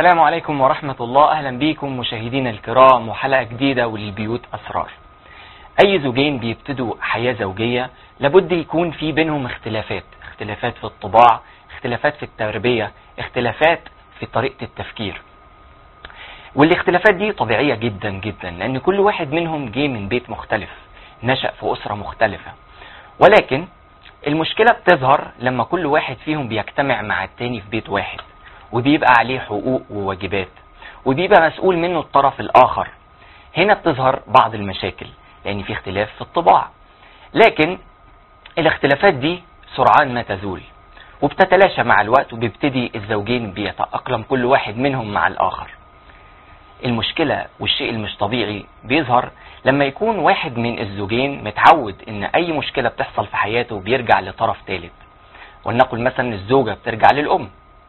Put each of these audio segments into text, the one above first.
السلام عليكم ورحمة الله أهلا بيكم مشاهدينا الكرام وحلقة جديدة وللبيوت أسرار أي زوجين بيبتدوا حياة زوجية لابد يكون في بينهم اختلافات اختلافات في الطباع اختلافات في التربية اختلافات في طريقة التفكير والاختلافات دي طبيعية جدا جدا لأن كل واحد منهم جه من بيت مختلف نشأ في أسرة مختلفة ولكن المشكلة بتظهر لما كل واحد فيهم بيجتمع مع التاني في بيت واحد وبيبقى عليه حقوق وواجبات وبيبقى مسؤول منه الطرف الآخر هنا بتظهر بعض المشاكل لأن في اختلاف في الطباع لكن الاختلافات دي سرعان ما تزول وبتتلاشى مع الوقت وبيبتدي الزوجين بيتأقلم كل واحد منهم مع الآخر المشكلة والشيء المش طبيعي بيظهر لما يكون واحد من الزوجين متعود ان اي مشكلة بتحصل في حياته بيرجع لطرف ثالث ولنقل مثلا الزوجة بترجع للأم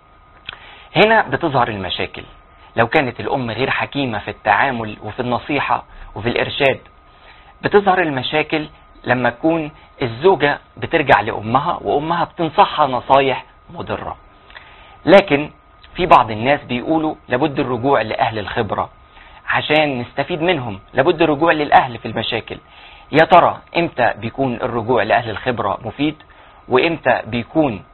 هنا بتظهر المشاكل لو كانت الأم غير حكيمة في التعامل وفي النصيحة وفي الإرشاد بتظهر المشاكل لما تكون الزوجة بترجع لأمها وأمها بتنصحها نصايح مضرة لكن في بعض الناس بيقولوا لابد الرجوع لأهل الخبرة عشان نستفيد منهم لابد الرجوع للأهل في المشاكل يا ترى امتى بيكون الرجوع لأهل الخبرة مفيد وامتى بيكون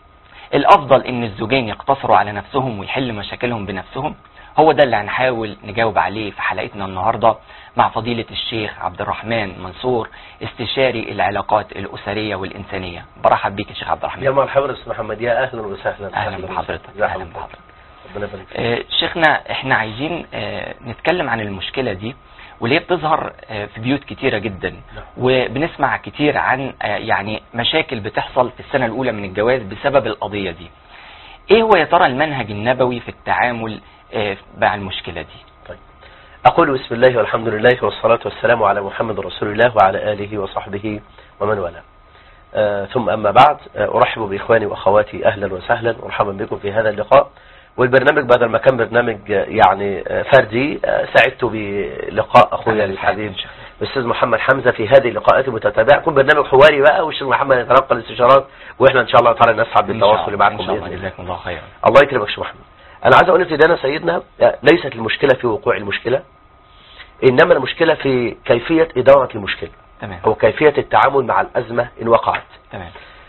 الافضل ان الزوجين يقتصروا على نفسهم ويحل مشاكلهم بنفسهم هو ده اللي هنحاول نجاوب عليه في حلقتنا النهاردة مع فضيلة الشيخ عبد الرحمن منصور استشاري العلاقات الأسرية والإنسانية برحب بيك يا شيخ عبد الرحمن يا مرحبا استاذ محمد يا اهلا وسهلا أهلا بحضرتك يا أهلا حبيبي. بحضرتك ربنا يبارك فيك. آه، شيخنا احنا عايزين آه، نتكلم عن المشكلة دي واللي هي بتظهر آه، في بيوت كتيرة جدا نعم. وبنسمع كتير عن آه، يعني مشاكل بتحصل في السنة الأولى من الجواز بسبب القضية دي ايه هو يا ترى المنهج النبوي في التعامل آه، مع المشكلة دي طيب اقول بسم الله والحمد لله والصلاه والسلام على محمد رسول الله وعلى اله وصحبه ومن والاه آه ثم اما بعد آه ارحب باخواني واخواتي اهلا وسهلا مرحبا بكم في هذا اللقاء والبرنامج بدل ما كان برنامج آه، يعني آه، فردي آه، سعدت بلقاء اخويا أهلا الحبيب وسهلا. الاستاذ محمد حمزه في هذه اللقاءات المتتابعه يكون برنامج حواري بقى والشيخ محمد يتلقى الاستشارات واحنا ان شاء الله تعالى نسعد إن شاء بالتواصل الله، معكم إن شاء باذن الله الله جزاكم الله خيرا الله يكرمك يا شيخ محمد انا عايز اقول لسيدنا سيدنا آه، ليست المشكله في وقوع المشكله انما المشكله في كيفيه اداره المشكله تمام او كيفيه التعامل مع الازمه ان وقعت تمام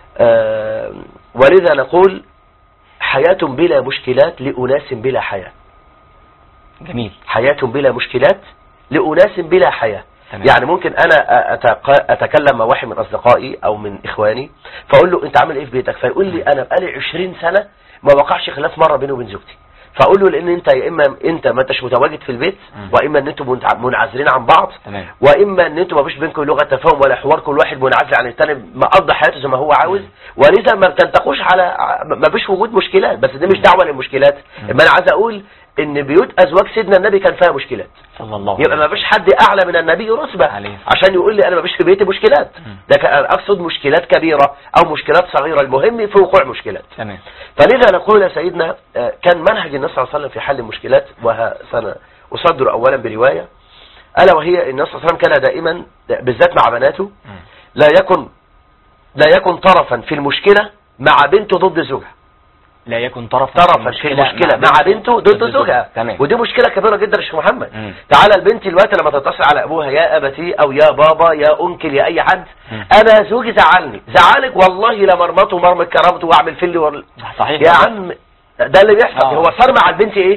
آه، ولذا نقول حياه بلا مشكلات لاناس بلا حياه جميل حياه بلا مشكلات لاناس بلا حياه تمام. يعني ممكن انا أتق- اتكلم مع واحد من اصدقائي او من اخواني فاقول له انت عامل ايه في بيتك فيقول لي انا بقالي 20 سنه ما وقعش خلاف مره بيني وبين زوجتي فاقول له لان انت يا اما انت ما انتش متواجد في البيت مم. واما ان انتم منع- منعزلين عن بعض تمام واما ان انتم ما فيش بينكم لغه تفاهم ولا حوار كل واحد منعزل عن الثاني مقضي حياته زي ما هو عاوز ولذا ما بتنتقوش على ما فيش وجود مشكلات بس دي مش دعوه للمشكلات مم. اما انا عايز اقول ان بيوت ازواج سيدنا النبي كان فيها مشكلات صلى الله يبقى ما فيش حد اعلى من النبي رتبه عليه الصلاة عشان يقول لي انا ما فيش في بيتي مشكلات مم. ده كان اقصد مشكلات كبيره او مشكلات صغيره المهم في وقوع مشكلات تمام فلذا نقول يا سيدنا آه، كان منهج النبي صلى الله عليه وسلم في حل المشكلات وسنة أصدر أولا برواية ألا وهي النبي صلى الله عليه وسلم كان دائما بالذات مع بناته مم. لا يكن لا يكن طرفا في المشكلة مع بنته ضد زوجها لا يكن طرفا طرفا في المشكلة مع بنته ضد زوجها تمام ودي مشكلة كبيرة جدا يا شيخ محمد مم. تعالى البنت دلوقتي لما تتصل على ابوها يا ابتي او يا بابا يا انكل يا اي حد مم. انا زوجي زعلني زعلك والله لمرمطه مرمط كرامته واعمل فيلي ور... صحيح يا عم ده اللي بيحصل آه. هو صار مع البنت ايه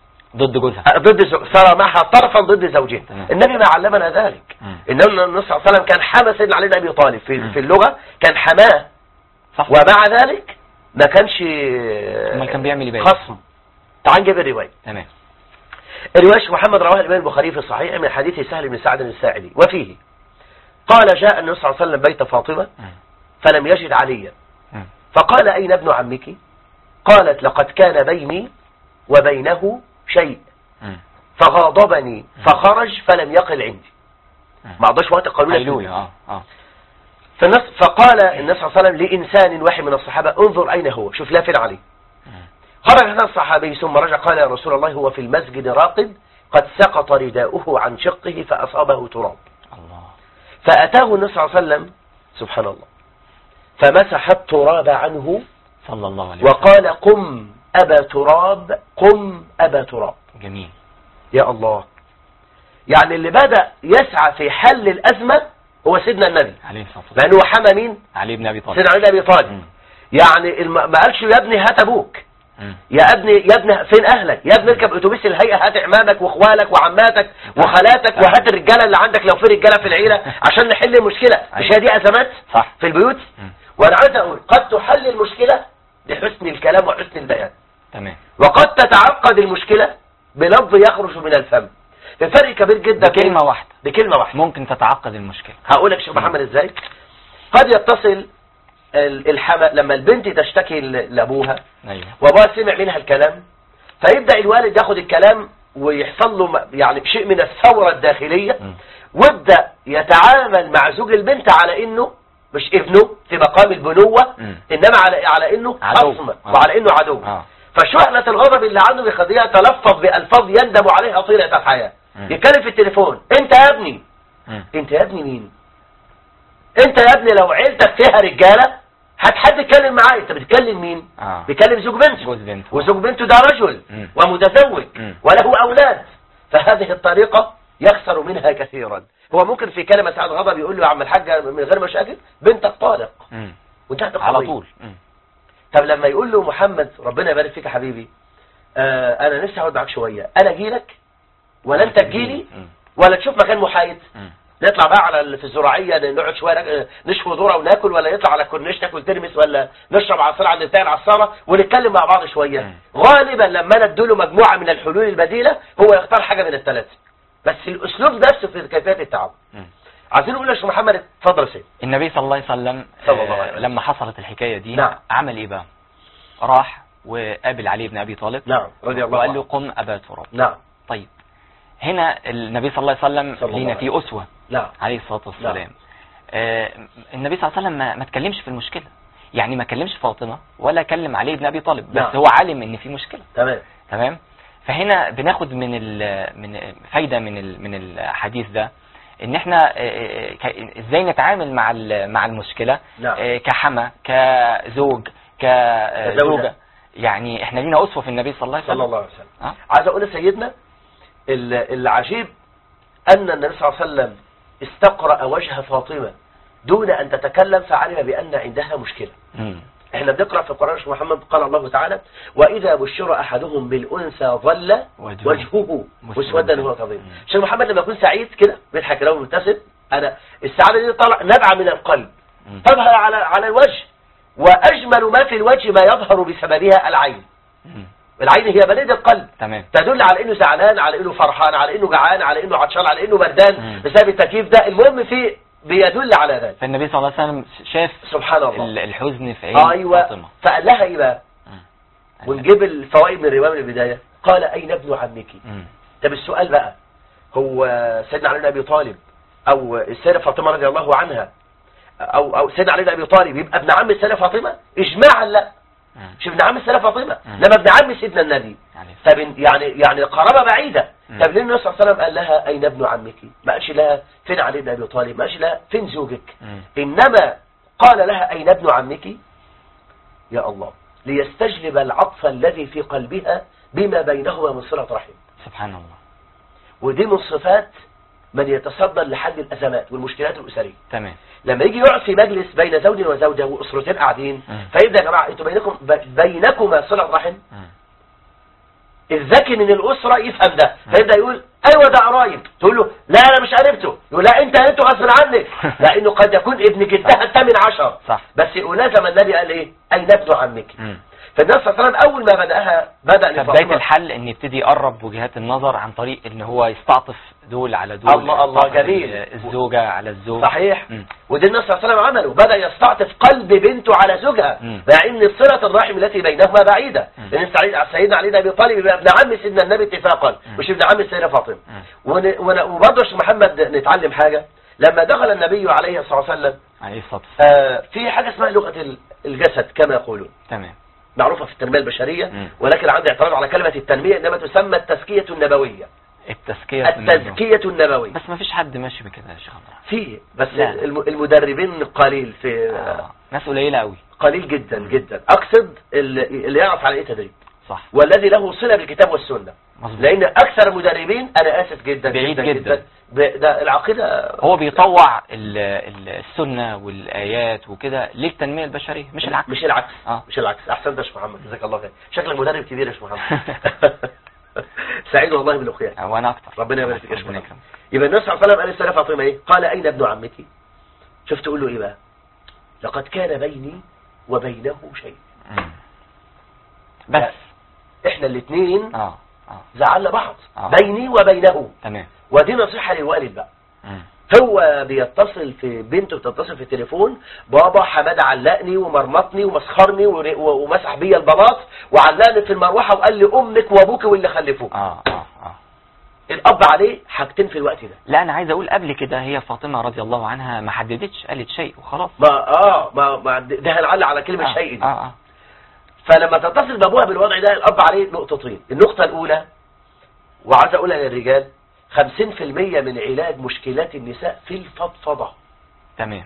ضد جوزها ضد زو... صار معها طرفا ضد زوجها تمام. النبي ما علمنا ذلك مم. انما النبي صلى الله عليه وسلم كان حمى سيدنا علي بن ابي طالب في, مم. في اللغه كان حماه صح ومع ذلك ما كانش امال كان بيعمل ايه بقى؟ خصم تعال نجيب الروايه تمام الروايه شيخ محمد رواه الامام البخاري في الصحيح من حديث سهل بن سعد الساعدي وفيه قال جاء النبي صلى الله عليه وسلم بيت فاطمه مم. فلم يجد عليا مم. فقال أين ابن عمك قالت لقد كان بيني وبينه شيء مم. فغاضبني فخرج فلم يقل عندي مم. ما قضاش وقت قالوا قيلولة لك اه اه فالناس فقال النبي صلى الله عليه وسلم لإنسان واحد من الصحابة انظر أين هو شوف لا فين عليه مم. خرج هذا الصحابي ثم رجع قال يا رسول الله هو في المسجد راقد قد سقط رداؤه عن شقه فأصابه تراب الله فأتاه النبي صلى الله عليه وسلم سبحان الله فمسح التراب عنه صلى الله عليه وسلم وقال قم أبا تراب قم أبا تراب جميل يا الله يعني اللي بدأ يسعى في حل الأزمة هو سيدنا النبي عليه الصلاة والسلام لأنه حمى مين علي بن ابي طالب سيدنا علي بن أبي طالب مم. يعني الم- ما قالش يا ابني هات أبوك مم. يا ابني يا ابني فين اهلك يا ابني اركب اتوبيس الهيئه هات عمامك واخوالك وعماتك وخالاتك وهات الرجاله اللي عندك لو في رجاله في العيله عشان نحل المشكله مش هي دي ازمات صح في البيوت مم. وانا عايز اقول قد تحل المشكله بحسن الكلام وحسن البيان تمام وقد تتعقد المشكله بلفظ يخرج من الفم في فرق كبير جدا بين- بكلمة واحدة بكلمه واحده ممكن تتعقد المشكلة هقول لك شوف محمد ازاي قد يتصل ال- الحما لما البنت تشتكي ل- لابوها ايوه وابوها سمع منها الكلام فيبدأ الوالد ياخد الكلام ويحصل له م- يعني شيء من الثورة الداخلية مم. ويبدأ يتعامل مع زوج البنت على انه مش ابنه في مقام البنوة مم. انما على على انه عدو. خصم آه. وعلى انه عدو اه فشحنة الغضب اللي عنده بيخليه يتلفظ بألفاظ يندم عليها طيلة الحياة مم. يتكلم في التليفون انت يا ابني مم. انت يا ابني مين انت يا ابني لو عيلتك فيها رجالة هات حد يتكلم معايا انت بتتكلم مين اه بيكلم زوج بنته جوز بنت وزوج بنته ده رجل مم. ومتزوج مم. وله أولاد فهذه الطريقة يخسر منها كثيرا هو ممكن في كلمة سعد غضب يقول له يا عم الحاج من غير مشاكل بنتك طالق مم. وانتهت على القضية. طول مم. طب لما يقول له محمد ربنا يبارك فيك يا حبيبي آه انا نفسي اقعد معاك شوية انا اجي لك ولا انت تجيلي مم. ولا تشوف مكان محايد مم. نطلع بقى على ال- في الزراعية نقعد شوية ناك- نشوي ذرة وناكل ولا نطلع على الكورنيش ناكل ترمس ولا نشرب عصير عند بتاع العصارة ونتكلم مع بعض شوية مم. غالبا لما انا اديله مجموعة من الحلول البديلة هو يختار حاجة من الثلاثة بس الاسلوب نفسه في كيفية التعامل مم. عايزين نقول يا شيخ محمد اتفضل يا سيدي النبي صلى الله عليه وسلم صلى الله آه، عليه وسلم. لما حصلت الحكاية دي نعم. عمل ايه بقى راح وقابل علي بن ابي طالب نعم رضي الله وقال له عنه قم ابا تراب نعم طيب هنا النبي صلى الله عليه وسلم صلى الله لينا عليه فيه اسوة نعم عليه الصلاة والسلام نعم. آه النبي صلى الله عليه وسلم ما, ما اتكلمش في المشكلة يعني ما كلمش فاطمة ولا كلم علي بن ابي طالب بس نعم. هو علم ان في مشكلة تمام تمام فهنا بناخد من ال من فايده من ال من الحديث ده ان احنا آه، آه، ك- ازاي نتعامل مع ال- مع المشكله نعم. آه، كحما كزوج كزوجه كزوجة. يعني احنا لينا اسوه في النبي صلى الله عليه وسلم صلى الله عليه وسلم آه. عايز اقول لسيدنا ال- العجيب ان النبي صلى الله عليه وسلم استقرأ وجه فاطمة دون ان تتكلم فعلم بان عندها مشكلة مم. احنا بنقرأ في القرآن شيخ محمد قال الله تعالى وإذا بشر أحدهم بالأنثى ظل وجهه وجهه مسودا وهو كظيم مم. شيخ محمد لما يكون سعيد كده بيضحك لو مبتسم أنا السعادة دي طلع نبعة من القلب مم. تظهر على على الوجه وأجمل ما في الوجه ما يظهر بسببها العين مم. العين هي بليد القلب تمام تدل على انه زعلان على انه فرحان على انه جعان على انه عطشان على انه بردان مم. بسبب التكييف ده المهم في بيدل على ذلك فالنبي صلى الله عليه وسلم شاف سبحان الله ال- الحزن في عين ايوه فاطمه فقال لها ايه بقى مم. ونجيب الفوائد من الرواية من البداية قال أين ابن عمك مم. طب السؤال بقى هو سيدنا علي بن أبي طالب أو السيدة فاطمة رضي الله عنها أو أو سيدنا علي بن أبي طالب يبقى ابن عم السيدة فاطمة إجماعا لا مم. مش ابن عم السيدة فاطمة مم. لما ابن عم سيدنا النبي عليه طب يعني يعني قرابة بعيدة مم. طب ليه النبي صلى الله عليه وسلم قال لها أين ابن عمك ما قالش لها فين علي بن أبي طالب ما قالش لها فين زوجك مم. إنما قال لها أين ابن عمك يا الله ليستجلب العطف الذي في قلبها بما بينهما من صلة رحم سبحان الله ودي من صفات من يتصدر لحل الأزمات والمشكلات الأسرية تمام لما يجي يقعد في مجلس بين زوج وزوجة وأسرتين قاعدين مم. فيبدأ يا جماعة انتوا بينكم ب- بينكما صلة رحم مم. الذكي من الأسرة يفهم ده فيبدأ يقول أيوة ده قرايب تقول له لا أنا مش قريبته يقول لا أنت قريبته غصب عنك لأنه قد يكون ابن جدها الثامن عشر صح بس ولازم النبي قال إيه أين ابن عمك مم. فالنبي صلى الله عليه وسلم أول ما بدأها بدأ فبداية لفاطمة الحل ان يبتدي يقرب وجهات النظر عن طريق ان هو يستعطف دول على دول الله- الله، يستعطف جميل. ال- الزوجة على الزوج صحيح مم. وده النبي صلى الله عليه وسلم عمله بدأ يستعطف قلب بنته على زوجها مم. مع ان صلة الرحم التي بينهما بعيدة مم. لان سعيد- سيدنا علي بن ابي طالب يبقى ابن عم سيدنا النبي اتفاقا مم. مش ابن عم السيدة فاطمة مم. ون- ون- وبرضه يا شيخ محمد نتعلم حاجة لما دخل النبي عليه الصلاة والسلام عليه الصلاة والسلام آه، في حاجة اسمها لغة ال- الجسد كما يقولون تمام معروفة في التنمية البشرية مم. ولكن عندي اعتراض على كلمة التنمية انما تسمى التزكية النبوية التزكية في النظر. التزكية النبوية بس ما فيش حد ماشي بكده يا شيخ عبد الرحمن. في بس لا. الم- المدربين قليل في آه. ناس قليلة قوي قليل جدا جدا اقصد اللي اللي يعرف على ايه تدريب صح والذي له صلة بالكتاب والسنة مظبوط لان اكثر المدربين انا اسف جدا بعيد جدا, جدا. ب- ده العقيدة هو بيطوع ال- ال- السنة والآيات وكده للتنمية البشرية مش العكس مش العكس اه مش العكس احسنت يا شيخ محمد جزاك الله خير شكلك مدرب كبير يا شيخ محمد سعيد والله بلقياك وانا اكتر ربنا يبارك فيك يا شيخ ربنا محمد. يكرمك يبقى النبي صلى الله عليه وسلم قال للسيدة فاطمة ايه قال اين ابن عمك شفت تقول له ايه بقى لقد كان بيني وبينه شيء مم. بس احنا الاثنين اه اه زعلنا بعض آه. بيني وبينه تمام ودي نصيحة للوالد بقى مم. هو بيتصل في بنته بتتصل في التليفون بابا حماد علقني ومرمطني ومسخرني ور- و- ومسح بيا البلاط وعلقني في المروحه وقال لي امك وابوك واللي خلفوك اه اه اه الاب عليه حاجتين في الوقت ده لا انا عايز اقول قبل كده هي فاطمة رضي الله عنها ما حددتش قالت شيء وخلاص ما اه ما, ما ده هنعلق على كلمه آه. شيء دي اه اه فلما تتصل بابوها بالوضع ده الاب عليه نقطتين النقطه الاولى وعايز اقولها للرجال 50% من علاج مشكلات النساء في الفضفضه تمام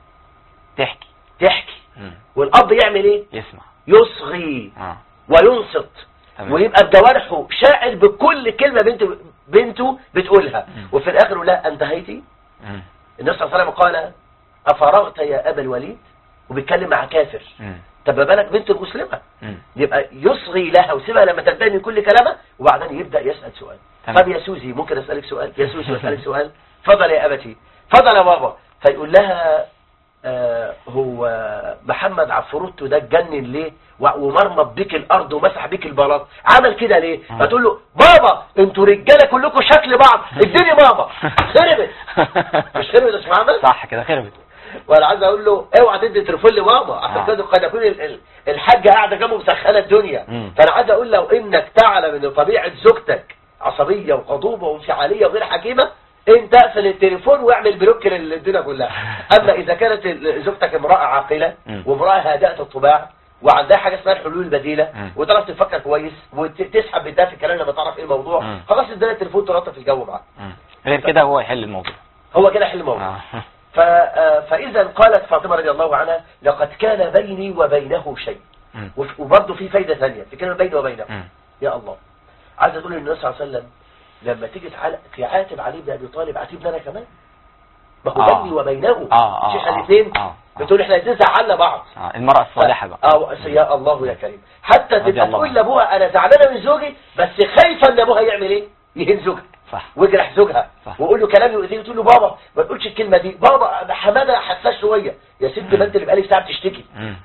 تحكي تحكي مم. والاب يعمل ايه يسمع يصغي اه وينصت تمام ويبقى بجوارحه شاعر بكل كلمة بنته بنته بتقولها مم. وفي الآخر يقول لها انتهيتي مم. النبي صلى الله عليه وسلم قال أفرغت يا أبا الوليد وبيتكلم مع كافر مم. طب ما بالك بنت المسلمة مم. يبقى يصغي لها وسيبها لما تنتهي من كل كلامها وبعدين يبدأ يسأل سؤال تمام. طب يا سوزي ممكن أسألك سؤال يا سوزي أسألك سؤال فضل يا أبتي فضل يا بابا فيقول لها آه هو محمد عفروتو ده اتجنن ليه و- ومرمط بيك الارض ومسح بيك البلاط عمل كده ليه آه. فتقول له بابا انتوا رجاله كلكم شكل بعض اديني بابا خربت مش خربت يا استاذ محمد صح كده خربت وانا عايز اقول له اوعى تدي تليفون لماما عشان آه. كده قد يكون ال- ال- الحاجه قاعده جنبه مسخنه الدنيا مم. فانا عايز اقول لو انك تعلم ان طبيعه زوجتك عصبيه وغضوبه وانفعاليه وغير حكيمه انت اقفل التليفون واعمل بلوك للدنيا كلها اما اذا كانت ال- زوجتك امراه عاقله مم. وامراه هادئه الطباع وعندها حاجه اسمها الحلول البديله مم. وتعرف تفكر كويس وتسحب بالده في الكلام لما تعرف ايه الموضوع مم. خلاص ادينا التليفون تلطف الجو معاك مم. غير كده هو يحل الموضوع هو كده حل الموضوع اه ف- آه، فإذا قالت فاطمة رضي الله عنها لقد كان بيني وبينه شيء مم. وف- وبرضه في فايدة ثانية في كلمة بيني وبينه مم. يا الله عايز تقول النبي صلى الله عليه وسلم لما تيجي تعال- تعاتب علي بن ابي طالب عاتبنا انا كمان ما هو آه. بيني وبينه اه اه مش احنا آه. الاثنين اه آه. بتقول احنا الاثنين زعلنا بعض آه. المرأة الصالحة بقى اه يا الله يا كريم حتى رضي تبقى الله تقول عنه. لابوها انا زعلانه من زوجي بس خايفه ان ابوها يعمل ايه يهين زوجها صح ويجرح زوجها صح. ويقول له كلام يؤذيه تقول له بابا ما تقولش الكلمه دي بابا ده حماده حساس شويه يا ست ما انت اللي بقالك ساعه بتشتكي مم.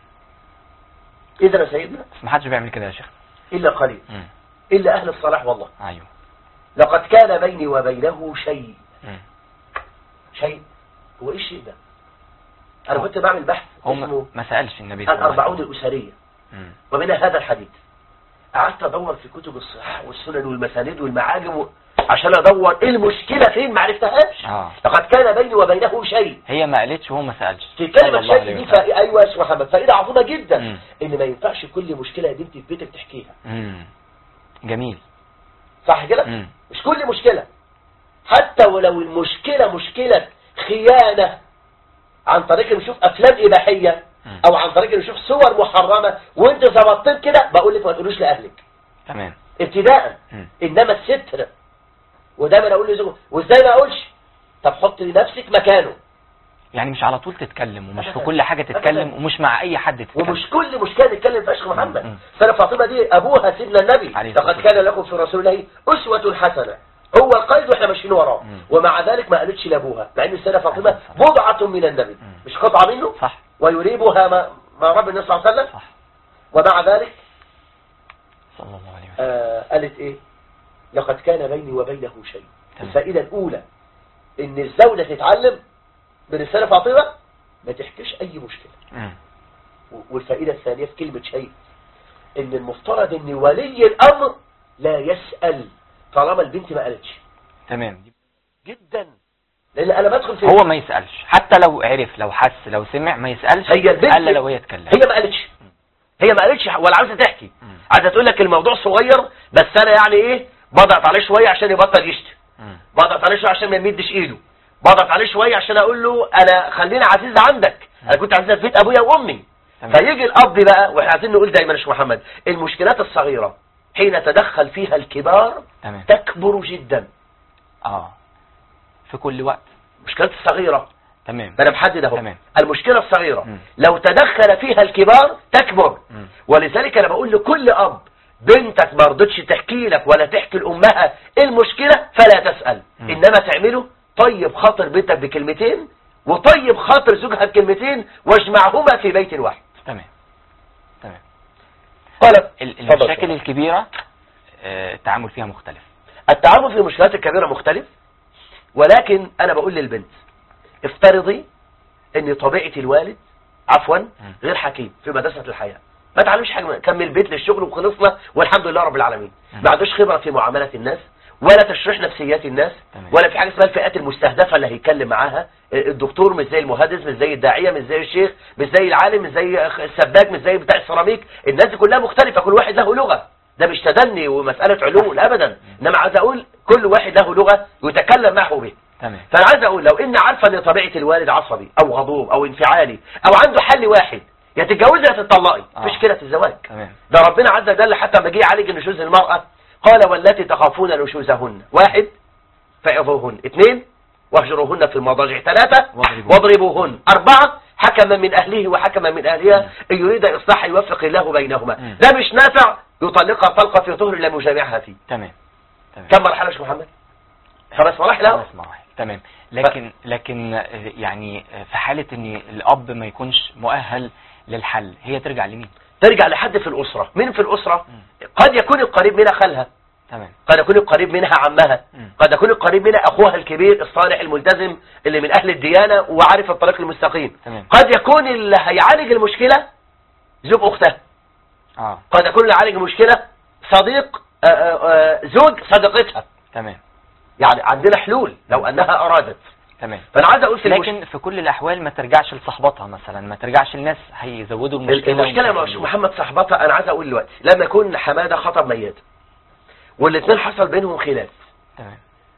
اذا يا سيدنا بس ما حدش بيعمل كده يا شيخ الا قليل مم. الا اهل الصلاح والله ايوه لقد كان بيني وبينه شيء مم. شيء هو ايه الشيء ده انا كنت بعمل بحث هو اسمه ما ما سألش النبي صلى الله عليه الاربعون وسلم الاسريه مم. ومنها هذا الحديث قعدت ادور في كتب الصحاح والسنن والمسانيد والمعاجم و- عشان ادور ايه المشكله فين ما عرفتهاش اه لقد كان بيني وبينه شيء هي ما قالتش وهو ما سألش في صلى كلمة الله شيء عليه دي وسلم. فا... ايوه يا أستاذ محمد فائدة عظيمة جدا مم. ان ما ينفعش كل مشكلة يا بنتي في بيتك تحكيها مم. جميل صح كده مم. مش كل مشكلة حتى ولو المشكلة مشكلة خيانة عن طريق نشوف افلام اباحية مم. او عن طريق نشوف صور محرمة وانت ظبطت كده بقول لك ما تقولوش لاهلك تمام ابتداء مم. انما الستر ودايما اقول لزوجي وازاي ما اقولش طب حط لنفسك مكانه يعني مش على طول تتكلم ومش في أبداً. كل حاجة تتكلم أبداً. ومش مع اي حد تتكلم ومش كل مشكلة نتكلم فيها شيخ محمد مم. سنة فاطمة دي أبوها سيدنا النبي عليه الصلاة لقد والسلام. كان لكم في رسول الله أسوة حسنة هو القيد واحنا ماشيين وراه مم. ومع ذلك ما قالتش لابوها مع ان السيدة فاطمة عليه الصلاة بضعة من النبي مم. مش قطعة منه صح ويريبها ما, ما رب النبي صلى الله عليه وسلم صح ومع ذلك صلى الله عليه وسلم آه قالت ايه لقد كان بيني وبينه شيء تمام. الفائدة الأولى ان الزوجة تتعلم من السيدة فاطمة ما تحكيش أي مشكلة مم. والفائدة الثانية في كلمة شيء ان المفترض ان ولي الامر لا يسأل طالما البنت ما قالتش تمام جدا لان انا بدخل في هو ما يسألش حتى لو عرف لو حس لو سمع ما يسألش هي البنت الا لو هي اتكلم هي ما قالتش هي ما قالتش ولا عاوزه تحكي مم. عايزه تقول لك الموضوع صغير بس انا يعني ايه بضغط عليه شويه عشان يبطل يشتي مم. بضغط عليه شويه عشان ما يمدش ايده بضغط عليه شويه عشان اقول له انا خلينا عزيز عندك انا كنت عزيزه في بيت ابويا وامي تمام. فيجي الاب بقى واحنا عايزين نقول دايما يا شيخ محمد المشكلات الصغيره حين تدخل فيها الكبار تمام تكبر جدا اه في كل وقت مشكلة الصغيرة تمام ما انا محدد اهو تمام. المشكلة الصغيرة مم. لو تدخل فيها الكبار تكبر مم. ولذلك انا بقول لكل اب بنتك ما رضتش تحكي لك ولا تحكي لامها إيه المشكلة فلا تسأل مم. انما تعمله طيب خاطر بنتك بكلمتين وطيب خاطر زوجها بكلمتين واجمعهما في بيت واحد تمام تمام قالت ال- اتفضل المشاكل شكرا. الكبيرة آه، التعامل فيها مختلف التعامل في المشكلات الكبيرة مختلف ولكن انا بقول للبنت افترضي ان طبيعة الوالد عفوا غير حكيم في مدرسة الحياة ما تعلمش حاجة كمل البيت للشغل وخلصنا والحمد لله رب العالمين مم. ما عندوش خبرة في معاملة الناس ولا تشريح نفسيات الناس تمام. ولا في حاجة اسمها الفئات المستهدفة اللي هيتكلم معاها الدكتور مش زي المهندس مش زي الداعية مش زي الشيخ مش زي العالم مش زي السباك مش زي بتاع السيراميك الناس دي كلها مختلفة كل واحد له لغة ده مش تدني ومسألة علوم ابدا انما عايز اقول كل واحد له لغة يتكلم معه به تمام فانا عايز اقول لو ان عارفه ان طبيعه الوالد عصبي او غضوب او انفعالي او عنده حل واحد يا تتجوزي يا تطلقي آه. مفيش كده في الزواج تمام ده ربنا عز وجل حتى لما جه يعالج نشوز المراه قال والتي تخافون نشوزهن واحد فعظوهن اثنين واهجروهن في المضاجع ثلاثه واضربوهن. واضربوهن اربعه حكما من اهله وحكما من اهلها ان يريد اصلاح يوفق الله بينهما مم. ده مش نافع يطلقها طلقه في طهر لم يجامعها فيه تمام تمام كم مرحله يا شيخ محمد خمس مراحل أهو. خمس مراحل تمام لكن لكن آه، يعني آه، في حالة ان الاب ما يكونش مؤهل للحل هي ترجع لمين ترجع لحد في الأسرة مين في الأسرة مم. قد يكون القريب منها خالها تمام قد يكون القريب منها عمها مم. قد يكون القريب منها أخوها الكبير الصالح الملتزم اللي من أهل الديانة وعارف الطريق المستقيم تمام قد يكون اللي هيعالج المشكلة زوج أختها اه قد يكون اللي هيعالج المشكلة صديق آه، آه، آه، زوج صديقتها تمام يعني عندنا حلول لو أنها أرادت تمام فأنا عايز أقول في المشكلة لكن في كل الاحوال ما ترجعش لصاحباتها مثلا ما ترجعش الناس هيزودوا المشكله المشكلة يا ومش مش هيحلوها. محمد صاحبتها أنا عايز أقول دلوقتي لما يكون حمادة خطب ميادة والاثنين حصل بينهم خلاف تمام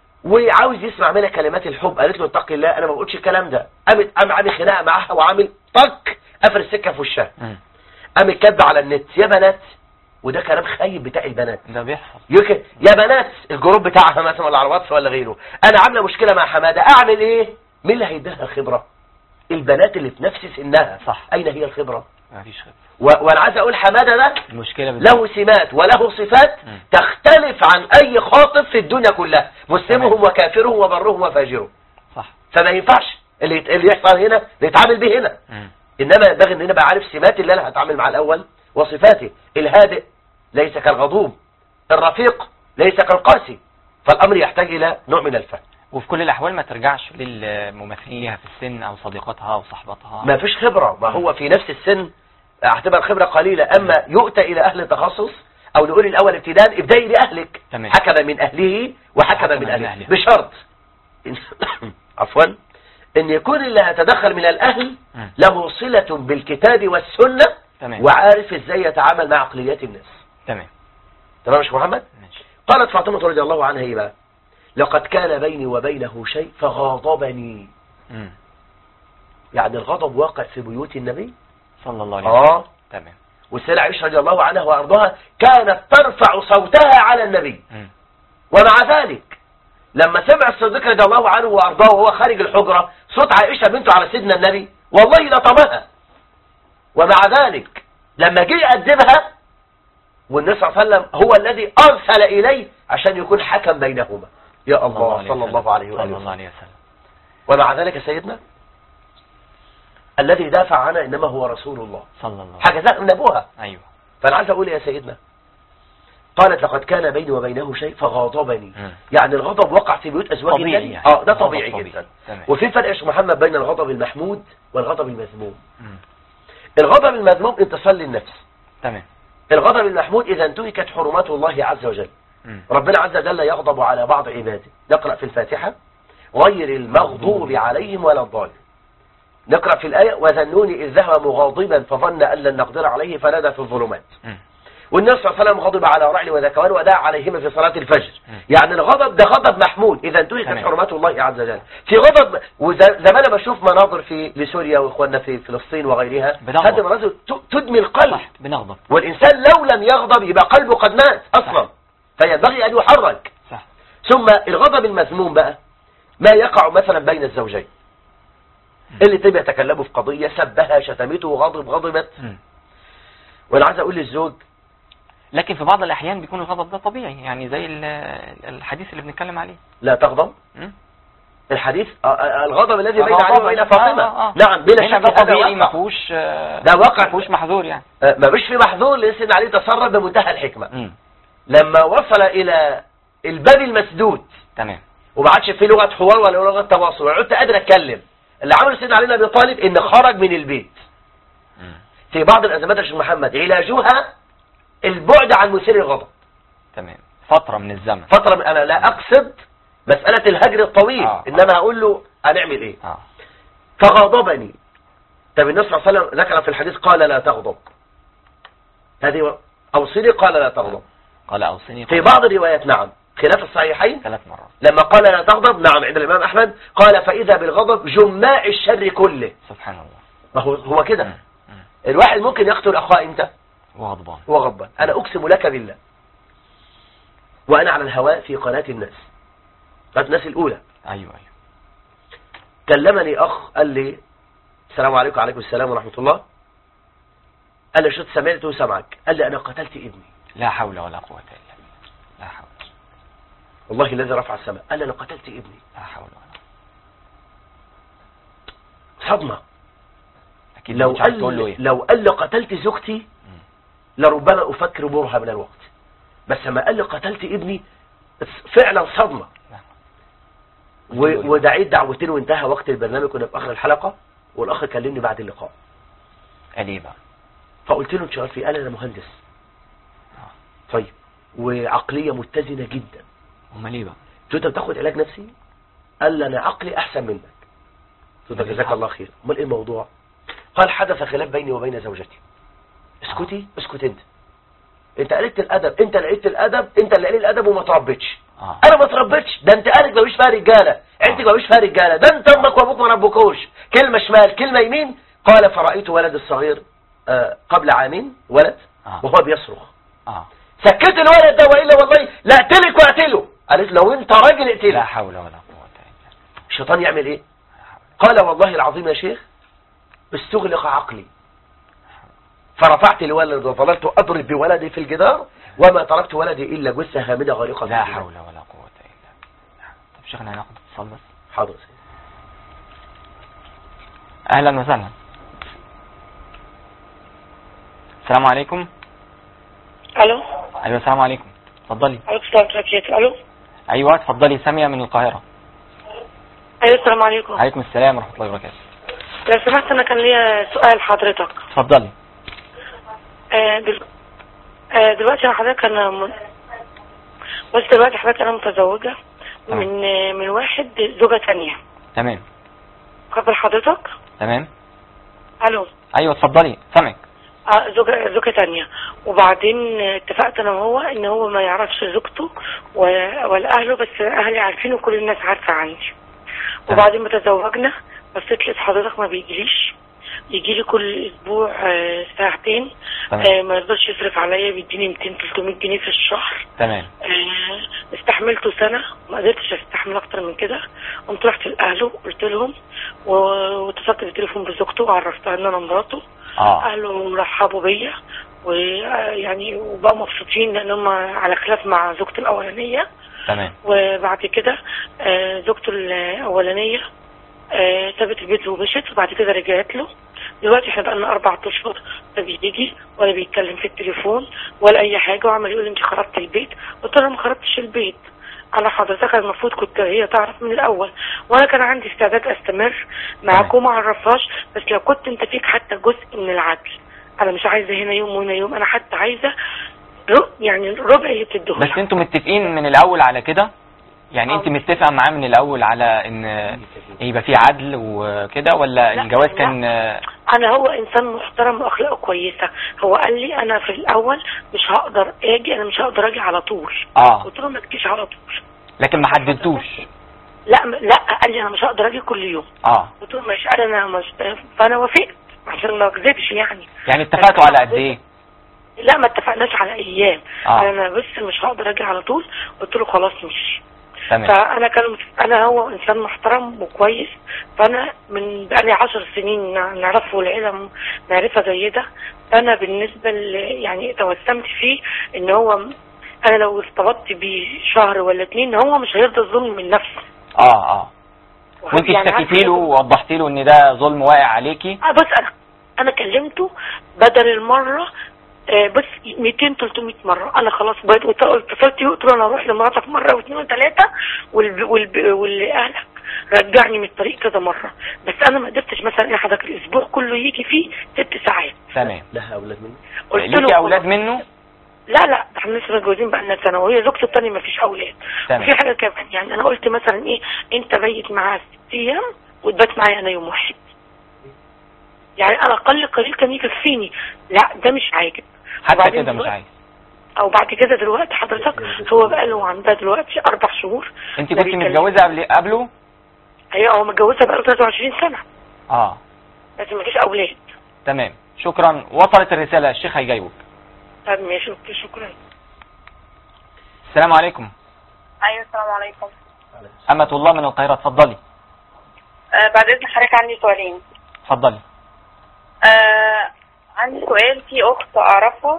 وعاوز يسمع منها كلمات الحب قالت له اتق الله انا ما بقولش الكلام ده قامت قام عامل خناقه معاها وعامل طك قفل السكه في وشها مم. قامت كاتبه على النت يا بنات وده كلام خايب بتاع البنات ده بيحصل يك يا بنات الجروب بتاعها مثلا ولا على الواتس ولا غيره انا عامله مشكله مع حماده اعمل ايه مين اللي هيديها الخبره البنات اللي في نفس سنها صح. اين هي الخبره ما فيش خبره و- وانا عايز اقول حماده ده المشكله بت- له سمات وله صفات مم. تختلف عن اي خاطب في الدنيا كلها مسلمهم تمام. وكافرهم وبرهم وفاجرهم صح فما ينفعش اللي يت- اللي يحصل هنا اللي يتعامل به هنا مم. انما ينبغي ان انا ابقى عارف سمات اللي انا هتعامل مع الاول وصفاته الهادئ ليس كالغضوب الرفيق ليس كالقاسي فالامر يحتاج الى نوع من الفهم وفي كل الاحوال ما ترجعش للممثلين ليها في السن او صديقاتها او صاحباتها ما فيش خبرة ما هو في نفس السن هتبقى الخبرة قليلة اما يؤتى الى اهل التخصص او نقول الاول ابتداء ابدأي لاهلك تمام. حكم من اهله وحكم من اهله أهله. بشرط إن- عفوا ان يكون اللي هيتدخل من الاهل مم. له صلة بالكتاب والسنة تمام وعارف ازاي يتعامل مع عقليات الناس تمام تمام يا شيخ محمد ماشي قالت فاطمة رضي الله عنها ايه بقى لقد كان بيني وبينه شيء فغاضبني مم. يعني الغضب واقع في بيوت النبي صلى الله عليه وسلم اه تمام والسيدة عائشة رضي الله عنها وارضاها كانت ترفع صوتها على النبي مم. ومع ذلك لما سمع الصديق رضي الله عنه وارضاه وهو خارج الحجرة صوت عائشة بنته على سيدنا النبي والله لطمها ومع ذلك لما جه يقدمها والنبي صلى الله عليه وسلم هو الذي ارسل اليه عشان يكون حكم بينهما يا الله عليه صلى وسلم. الله عليه صلى وآله الله وسلم عليه وسلم ومع ذلك يا سيدنا الذي دافع عنها انما هو رسول الله صلى الله عليه حجزها من ابوها وسلم ايوه فانا عايز اقول يا سيدنا قالت لقد كان بيني وبينه شيء فغاضبني مم. يعني الغضب وقع في بيوت ازواج طبيعي النبي يعني. اه ده غضب طبيعي طبيعي. جدا تمام. وفي فرق يا شيخ محمد بين الغضب المحمود والغضب المذموم مم. الغضب المذموم انتصار للنفس تمام الغضب المحمود اذا انتهكت حرمات الله عز وجل مم. ربنا عز وجل يغضب على بعض عباده نقرأ في الفاتحة غير المغضوب عليهم ولا الضالين نقرأ في الآية وذنوني إذ ذهب مغاضبا فظن أن لن نقدر عليه فنادى في الظلمات مم. والنبي صلى الله عليه وسلم غضب على رعل وذكوان ودعا عليهما في صلاة الفجر م. يعني الغضب ده غضب محمود إذا انتهكت تمام. حرمات الله عز وجل في غضب وزمان بشوف مناظر في لسوريا وإخواننا في فلسطين وغيرها بنغضب. هذه مناظر ت- تدمي القلب صح بنغضب والإنسان لو لم يغضب يبقى قلبه قد مات أصلا فينبغي أن يحرك صح ثم الغضب المذموم بقى ما يقع مثلا بين الزوجين اللي تبقى يتكلموا في قضية سبها شتمته وغضب غضبت مم. وانا عايز اقول للزوج لكن في بعض الأحيان بيكون الغضب ده طبيعي يعني زي ال- الحديث اللي بنتكلم عليه لا تغضب مم. الحديث آه، آه، الغضب الذي بين غضب. علي وبين آه، فاطمة آه، آه. نعم بلا هنا شك ده هذا طبيعي ما واقع فيهوش آه، ده واقع. ما فيهوش محظور يعني آه، ما مش في محظور لان سيدنا علي تصرف بمنتهى الحكمة مم. لما وصل الى الباب المسدود تمام وما عادش في لغة حوار ولا لغة تواصل ولا عدت قادر اتكلم اللي عمله سيدنا علي بن ابي طالب ان خرج من البيت مم. في بعض الازمات يا شيخ محمد علاجها البعد عن مثير الغضب تمام فترة من الزمن فترة من انا لا اقصد مسألة الهجر الطويل آه. انما هقول له هنعمل ايه اه فغضبني طب النبي صلى الله عليه وسلم ذكر في الحديث قال لا تغضب هذه اوصني قال لا تغضب قال أوصني في قال بعض الروايات نعم خلاف الصحيحين ثلاث مرات لما قال لا تغضب نعم عند الامام احمد قال فاذا بالغضب جماع الشر كله سبحان الله ما هو هو كده مم. مم. الواحد ممكن يقتل اخاه امتى وغضبان هو غضبان انا اقسم لك بالله وانا على الهواء في قناة الناس قناة الناس الاولى أيوه أيوه كلمني اخ قال لي السلام عليكم وعليكم السلام ورحمة الله قال لي شو سمعت وسمعك قال لي انا قتلت ابني لا حول ولا قوة إلا بالله لا حول والله الذي رفع السماء قال لي انا قتلت ابني لا حول ولا صدمة أكيد لو مش عارف قال تقول له لي إيه لو قال لي قتلت زوجتي مم. لربما افكر برهة من الوقت بس لما قال لي قتلت ابني فعلا صدمة نعم. و- ودعيت دعوتين وانتهى وقت البرنامج كنا في اخر الحلقة والاخ كلمني بعد اللقاء قال إيه بقى فقلت له انت شغال في قال انا مهندس طيب وعقلية متزنة جدا أمال إيه بقى قلت له انت بتاخد علاج نفسي قال لي انا عقلي احسن منك قلت له جزاك الله خير امال ايه الموضوع قال حدث خلاف بيني وبين زوجتي اسكتي اسكت انت انت قلت الادب انت اللي قلت الادب انت اللي قلت الادب وما تربيتش آه انا ما تربيتش ده انت قالك مفيش فيها رجاله عيلتك مفيش فيها رجاله ده انت امك وابوك ما ربكوش كلمه شمال كلمه يمين قال فرايت ولد الصغير آه، قبل عامين ولد آه. وهو بيصرخ آه سكت الولد ده والا والله لا اقتلك واقتله قالت لو انت راجل لا اقتله حول ولا قوة إلا الشيطان يعمل ايه بالله قال والله العظيم يا شيخ استغلق عقلي فرفعت الولد وظللت اضرب بولدي في الجدار وما تركت ولدي الا جثه هامده غارقه في لا الجدار. حول ولا قوة إلا بالله طب شيخنا هناخد اتصال بس حاضر سيدي. أهلا وسهلا السلام عليكم الو أيوة السلام عليكم اتفضلي عليكم السلام ورحمة الله وبركاته الو أيوة اتفضلي سامية من القاهرة ايوه السلام عليكم عليكم السلام ورحمة الله وبركاته لو سمحت انا كان ليا سؤال حضرتك اتفضلي آه دل... آه دلوقتي انا حضرتك انا م... بس دلوقتي حضرتك انا متزوجة تمام. من آه من واحد زوجة تانية تمام قبل حضرتك تمام الو أيوة اتفضلي سامعك آه زوجة زوجة تانية وبعدين آه، اتفقت انا وهو ان هو ما يعرفش زوجته و... ولا اهله بس اهلي عارفين وكل الناس عارفة عني تمام. وبعدين ما تزوجنا بصيت لقيت حضرتك ما بيجيليش يجي لي كل اسبوع آه، ساعتين تمام. آه، ما يرضاش يصرف عليا بيديني 200 300 جنيه في الشهر تمام آه، استحملته سنة ما قدرتش استحمل اكتر من كده قمت رحت لاهله قلت لهم و- واتصلت بالتليفون بزوجته وعرفتها ان انا مراته اه اهله رحبوا بيا ويعني وبقوا مبسوطين لان هم على خلاف مع زوجته الاولانيه تمام وبعد كده آه، زوجته الاولانيه آه، سابت البيت ومشت وبعد كده رجعت له دلوقتي احنا بقالنا اربع اشهر لا بيجي ولا بيتكلم في التليفون ولا اي حاجه وعمال يقول انت خربت البيت قلت له أنا ما خربتش البيت انا حضرتك المفروض كنت هي تعرف من الاول وانا كان عندي استعداد استمر معاك وما اعرفهاش بس لو كنت انت فيك حتى جزء من العدل انا مش عايزه هنا يوم وهنا يوم انا حتى عايزه ر- يعني ربع اللي بتديه بس انتوا متفقين من الأول على كده يعني انت آه. متفقة معاه من الأول على ان يبقى في عدل وكده ولا لا، الجواز لا. كان آه، انا هو انسان محترم واخلاقه كويسه هو قال لي انا في الاول مش هقدر اجي انا مش هقدر اجي على طول اه قلت له ما تجيش على طول لكن ما حددتوش لا م- لا قال لي انا مش هقدر اجي كل يوم اه قلت له مش قال انا مش فانا وافقت عشان ما اكذبش يعني يعني اتفقتوا على قد ايه لا ما اتفقناش على ايام آه. انا بس مش هقدر اجي على طول قلت له خلاص مش تمام فانا كان انا هو انسان محترم وكويس فانا من بقالي عشر سنين نع- نعرفه العيله م- معرفه جيده فانا بالنسبه ل يعني توسمت فيه ان هو م- انا لو ارتبطت بيه شهر ولا اتنين هو مش هيرضى الظلم من نفسه اه اه وانت يعني اشتكيتي له عارفة- ووضحتي له ان ده ظلم واقع عليكي اه بس انا انا كلمته بدل المره آه، بس 200 300 مره انا خلاص بقيت قلت- اتصلت بيه قلت له انا هروح لمراتك مره واثنين وثلاثه والب... والب... واللي اهلك رجعني من الطريق كذا مره بس انا ما قدرتش مثلا ايه حضرتك الاسبوع كله يجي فيه ست ساعات تمام لها اولاد منه قلت ليكي له اولاد منه لا لا ده احنا لسه متجوزين بقالنا سنه وهي زوجته الثانيه ما فيش اولاد تمام. وفي حاجه كمان يعني انا قلت مثلا ايه انت بيت معاه ست ايام وتبات معايا انا يوم واحد يعني انا اقل قليل كان يكفيني لا ده مش عاجب حتى وبعدين كده مش دلوقتي- عايز او بعد كده دلوقتي حضرتك هو بقى له عندها دلوقتي اربع شهور انت ما كنت بيتكلمش. متجوزه قبل قبله هي هو متجوزها بقى له 23 سنه اه بس ما فيش اولاد تمام شكرا وصلت الرساله الشيخ هيجاوب طب ماشي اوكي شكرا السلام عليكم ايوه السلام عليكم أمة الله من القاهرة اتفضلي آه بعد اذن حضرتك عندي سؤالين اتفضلي آه عندي سؤال في اخت اعرفها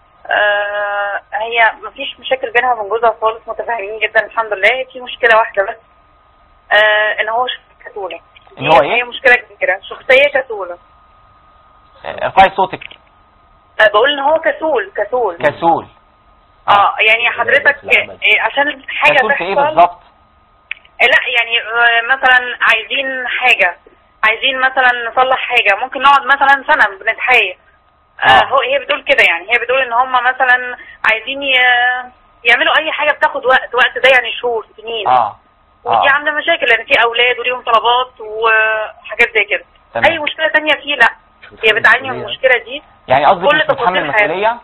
آه هي مفيش مشاكل بينها وبين جوزها خالص متفاهمين جدا الحمد لله في مشكله واحده بس آه ان هو شخصيه كسوله إن هو إيه؟ هي مشكله كبيره شخصيه كسوله آه، ارفعي صوتك آه بقول ان هو كسول كسول كسول اه يعني حضرتك في العمل. آه عشان حاجه كسول في ايه تحصل بالظبط لا يعني آه، مثلا عايزين حاجة عايزين مثلا نصلح حاجة ممكن نقعد مثلا سنة بنتحايل آه. آه هو هي بتقول كده يعني هي بتقول ان هم مثلا عايزين ي... يعملوا اي حاجة بتاخد وقت وقت ده يعني شهور سنين اه ودي اه عاملة مشاكل لان في اولاد وليهم طلبات وحاجات زي كده تمام. اي مشكلة تانية فيه لا هي بتعاني من المشكلة دي يعني قصدك كل مش متحمل تفاصيل حياته. المسؤولية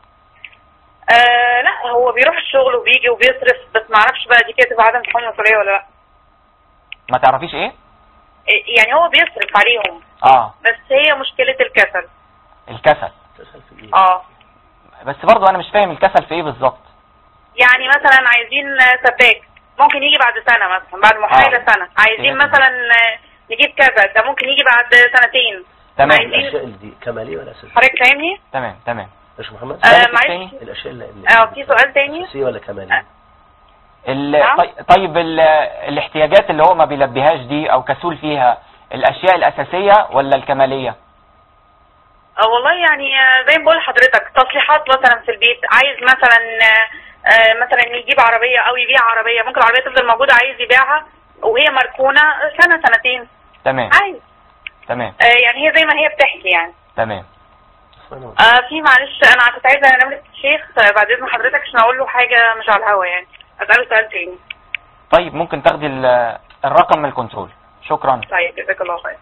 آه لا هو بيروح الشغل وبيجي وبيصرف بس معرفش بقى دي كده تبقى عدم تحمل مسؤولية ولا لا ما تعرفيش ايه إيه، يعني هو بيصرف عليهم اه بس هي مشكلة الكسل الكسل تسأل في ايه اه بس برضو انا مش فاهم الكسل في ايه بالظبط يعني مثلا عايزين سباك ممكن يجي بعد سنة مثلا بعد محايلة آه. سنة عايزين تمام. مثلا نجيب كذا ده ممكن يجي بعد سنتين تمام عايزين- الاشياء اللي دي كماليه ولا اساسيه حضرتك فاهمني؟ تمام تمام مش محمد آه سؤالك معلش التاني؟ الاشياء اللي اللي- اه في سؤال تاني اساسيه ولا كماليه ال... نعم. طي- طيب ال... الاحتياجات اللي هو ما بيلبيهاش دي او كسول فيها الاشياء الاساسية ولا الكمالية اه والله يعني آه، زي ما بقول لحضرتك تصليحات مثلا في البيت عايز مثلا آه، آه، مثلا يجيب عربية او يبيع عربية ممكن العربية تفضل موجودة عايز يبيعها وهي مركونة سنة سنتين تمام عايز تمام آه، يعني هي زي ما هي بتحكي يعني تمام آه في معلش انا كنت عايزه انام الشيخ آه، بعد اذن حضرتك عشان اقول له حاجه مش على الهوا يعني اساله سؤال تاني طيب ممكن تاخدي ال- الرقم من الكنترول شكرا طيب جزاك الله خير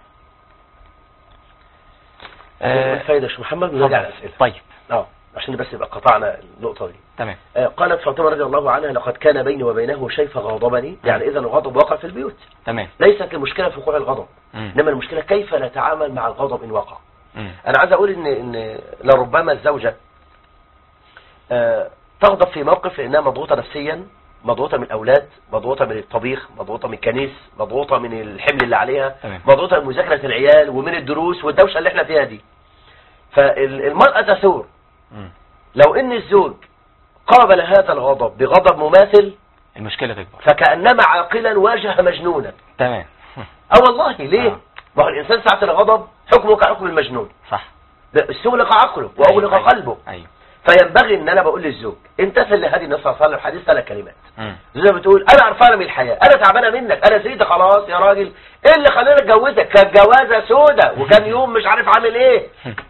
آه، الفايده مش محمد ونرجع اتفضل. للاسئله طيب اه عشان بس يبقى قطعنا النقطه دي تمام آه، قالت فاطمه رضي الله عنها لقد كان بيني وبينه شيء فغضبني يعني اذا الغضب وقع في البيوت تمام ليست المشكله في وقوع الغضب مم. انما المشكله كيف نتعامل مع الغضب ان وقع مم. انا عايز اقول ان ان لربما الزوجه آه، تغضب في موقف لانها مضغوطه نفسيا مضغوطه من الاولاد مضغوطه من الطبيخ مضغوطه من الكنيس مضغوطه من الحمل اللي عليها تمام. مضغوطه من مذاكره العيال ومن الدروس والدوشه اللي احنا فيها دي فالمراه تثور مم. لو ان الزوج قابل هذا الغضب بغضب مماثل المشكلة تكبر فكانما عاقلا واجه مجنونا تمام اه والله ليه آه. ما هو الانسان ساعه الغضب حكمه كحكم المجنون صح ده استغلق عقله واغلق أيوة، قلبه ايوه فينبغي ان انا بقول للزوج امتثل لهدي النبي صلى الله عليه وسلم حديث ثلاث كلمات مم. زي ما بتقول انا قرفانه من الحياه انا تعبانه منك انا زهقت خلاص يا راجل ايه اللي خلاني اتجوزك كانت جوازه سودة وكان يوم مش عارف عامل ايه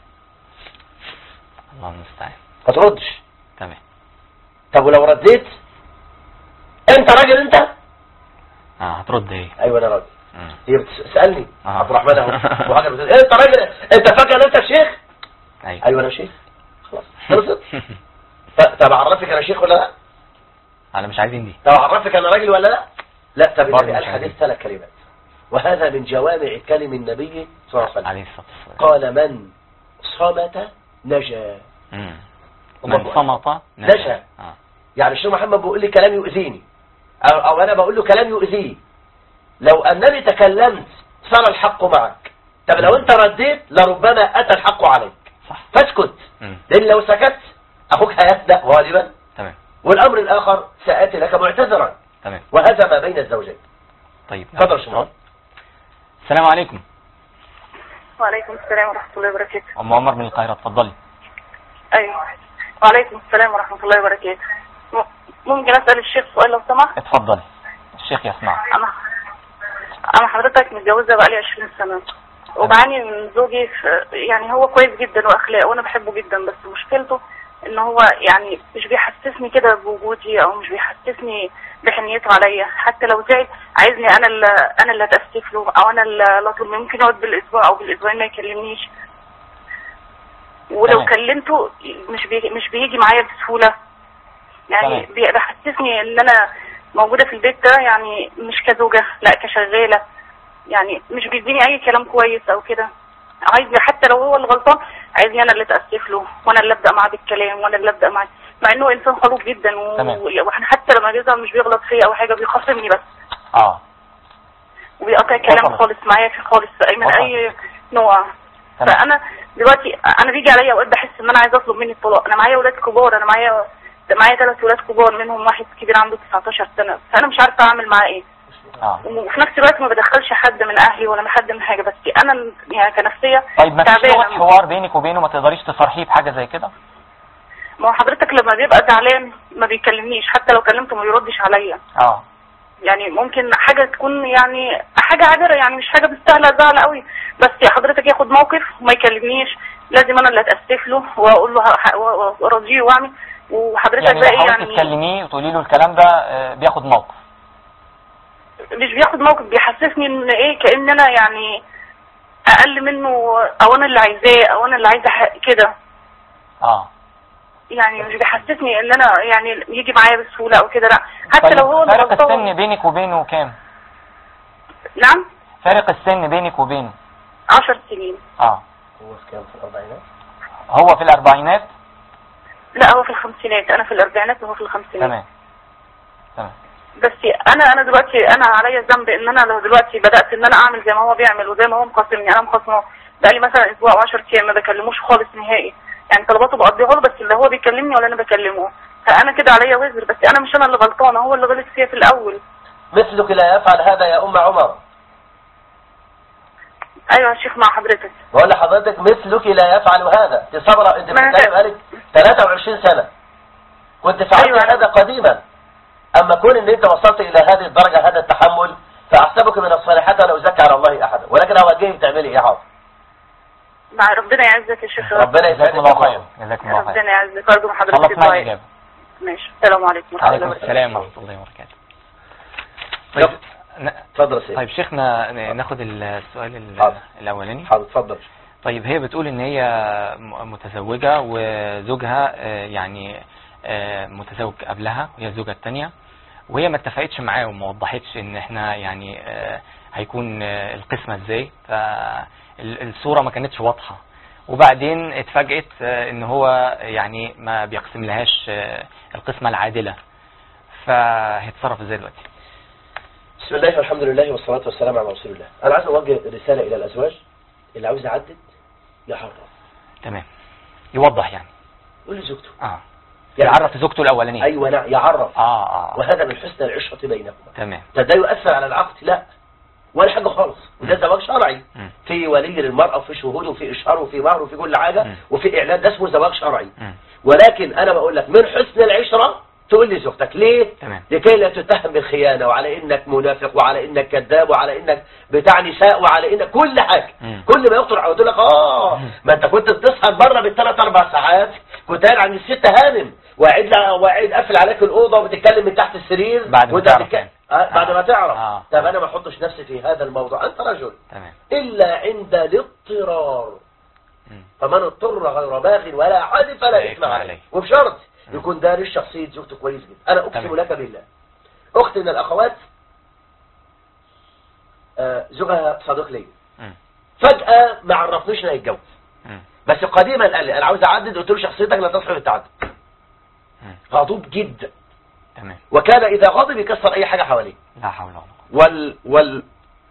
الله المستعان ما تردش تمام طب ولو رديت انت راجل انت اه هترد ايه ايوه انا راجل مم. هي بتسالني آه. عبد الرحمن اهو وحاجه بتقول إيه انت راجل انت فاكر ان انت شيخ ايوه ايوه انا شيخ خلاص خلصت ط- طب اعرفك انا شيخ ولا لا انا مش عايزين دي طب اعرفك انا راجل ولا لا لا طب برضه النبي قال مش حديث عايزين. ثلاث كلمات وهذا من جوامع كلم النبي صلى الله عليه وسلم عليه الصلاه والسلام قال من صمت نجا مم. الله من أكبر. صمت نجا. آه. يعني الشيخ محمد بيقول لي كلام يؤذيني أو, أو أنا بقول له كلام يؤذيه لو أنني تكلمت صار الحق معك طب لو أنت رديت لربما أتى الحق عليك صح فاسكت مم. لأن لو سكت أخوك هيهدأ غالبا تمام والأمر الآخر سآتي لك معتذرا تمام وهذا ما بين الزوجين طيب تفضل يا شمال السلام عليكم وعليكم السلام ورحمة الله وبركاته ام عمر من القاهره اتفضلي أيوة وعليكم السلام ورحمة الله وبركاته م- ممكن أسأل الشيخ سؤال لو سمحت اتفضلي الشيخ يسمع أنا أنا حضرتك متجوزة بقالي 20 سنة وبعاني من زوجي في يعني هو كويس جدا وأخلاق وأنا بحبه جدا بس مشكلته إن هو يعني مش بيحسسني كده بوجودي أو مش بيحسسني بحنيته عليا حتى لو زعل عايزني أنا اللي أنا اللي أتأسف له أو أنا اللي أطلب منه. ممكن يقعد بالأسبوع أو بالأسبوعين ما يكلمنيش ولو تمام. كلمته مش بيجي مش بيجي معايا بسهولة يعني تمام. بي- بيحسسني ان انا موجودة في البيت ده يعني مش كزوجة لا كشغالة يعني مش بيديني اي كلام كويس او كده عايزني حتى لو هو اللي غلطان عايزني انا اللي اتاسف له وانا اللي ابدا معاه بالكلام وانا اللي ابدا معاه مع انه انسان خلوق جدا و... تمام. واحنا حتى لما بيزعل مش بيغلط فيا او حاجه بيخاصمني بس اه وبيقطع كلام وصلت. خالص معايا في خالص أي من وصلت. اي نوع تمام. فانا دلوقتي انا بيجي عليا اوقات بحس ان انا عايزه اطلب مني الطلاق انا معايا اولاد كبار انا معايا معايا ثلاث ولاد كبار منهم واحد كبير عنده 19 سنه فانا مش عارفه اعمل معاه ايه اه وفي نفس الوقت ما بدخلش حد من اهلي ولا من حد من حاجه بس انا يعني كنفسيه طيب ما فيش تعبانة. لغه حوار بينك وبينه ما تقدريش تصرحيه بحاجه زي كده ما هو حضرتك لما بيبقى زعلان ما بيكلمنيش حتى لو كلمته ما بيردش عليا اه يعني ممكن حاجة تكون يعني حاجة عابرة يعني مش حاجة مستاهلة زعل قوي بس حضرتك ياخد موقف وما يكلمنيش لازم انا اللي اتأسف له واقول له ه- و- وارضيه واعمل وحضرتك يعني بقى لو ايه حاولت يعني تكلميه وتقولي له الكلام ده آه، بياخد موقف مش بياخد موقف بيحسسني ان ايه كأن انا يعني اقل منه او انا اللي عايزاه او انا اللي عايزة ح- كده اه يعني مش بيحسسني ان انا يعني يجي معايا بسهولة او كده لا حتى طيب لو هو اللي فارق السن غلطان بينك وبينه كام نعم فارق السن بينك وبينه عشر سنين اه هو في كام في الأربعينات هو في الاربعينات لا هو في الخمسينات انا في الاربعينات وهو في الخمسينات تمام تمام بس انا انا دلوقتي انا عليا ذنب ان انا لو دلوقتي بدات ان انا اعمل زي ما هو بيعمل وزي ما هو مخاصمني انا مخاصمه بقالي مثلا اسبوع او 10 ايام ما بكلموش خالص نهائي يعني طلباته بقضيها له بس اللي هو بيكلمني ولا انا بكلمه فانا كده عليا وزر بس انا مش انا اللي غلطانه هو اللي غلط فيا في الاول مثلك لا يفعل هذا يا أم عمر ايوه يا شيخ مع حضرتك بقول لحضرتك مثلك لا يفعل هذا انت صبرة انت ما أنا بتتكلم بقالك 23 سنة كنت فعلت أيوة. هذا قديما اما كون ان انت وصلت الى هذه الدرجة هذا التحمل فاحسبك من الصالحات ولا ازكي على الله احدا ولكن اوجهك تعملي ايه حاضر مع ربنا يعزك يا شيخ ربنا جزاكم يسعدك الله خير جزاكم الله خير ربنا يعزك ارجو من حضرتك خلصنا الدعاء الاجابه ماشي السلام عليكم ورحمه الله عليكم وبركاته السلام ورحمه الله وبركاته طيب ن- اتفضل يا سيدي طيب شيخنا ن- ناخد السؤال ال- حاضر. الاولاني حاضر اتفضل طيب هي بتقول ان هي م- متزوجة وزوجها آه، يعني آه، متزوج قبلها وهي الزوجة التانية وهي ما اتفقتش معاه وما وضحتش ان احنا يعني آه، هيكون آه، القسمة ازاي فالصورة ما كانتش واضحة وبعدين اتفاجئت آه، ان هو يعني ما بيقسم لهاش آه، القسمة العادلة فهيتصرف ازاي دلوقتي بسم الله والحمد لله والصلاة والسلام على رسول الله انا عايز اوجه رسالة الى الازواج اللي عاوز يعدد يحرم تمام يوضح يعني قول لزوجته اه يعني- يعرف زوجته الاولانية ايوه نعم يعرف اه اه وهذا من حسن العشرة بينهما تمام ده ده يؤثر على العقد لا ولا حاجة خالص وده زواج شرعي مم. في ولي للمرأة وفي شهود وفي إشهار وفي مهر وفي كل حاجة مم. وفي إعلان ده اسمه زواج شرعي مم. ولكن أنا بقول لك من حسن العشرة تقول لي زوجتك ليه؟ تمام. لكي لا تتهم بالخيانة وعلى إنك منافق وعلى إنك كذاب وعلى إنك بتاع نساء وعلى إنك كل حاجة مم. كل ما يخطر على لك آه ما أنت كنت بتسهر بره بالثلاث أربع ساعات كنت قاعد عند الست هانم وقاعد لا- وقاعد قافل عليك الأوضة وبتتكلم من تحت السرير بعد ما وأنت تعرف بتتكلم يعني. آه، بعد ما تعرف آه. طب انا ما احطش نفسي في هذا الموضوع انت رجل تمام الا عند الاضطرار مم. فمن اضطر غير باغ ولا عاد لا فلا إثم اثم عليه عليه. وبشرط يكون دارس شخصيه زوجته كويس جدا انا اقسم تمام. لك بالله اخت من الاخوات آه، زوجها صديق لي مم. فجاه ما عرفنيش انه هيتجوز مم. بس قديما قال لي انا عاوز اعدد قلت له شخصيتك لا تصلح للتعدد مم. غضوب جدا تمام وكان اذا غضب يكسر اي حاجه حواليه لا حول ولا قوة وال وال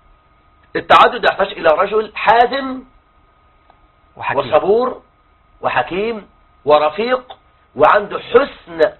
التعدد يحتاج الى رجل حازم وحكيم وصبور وحكيم ورفيق وعنده حسن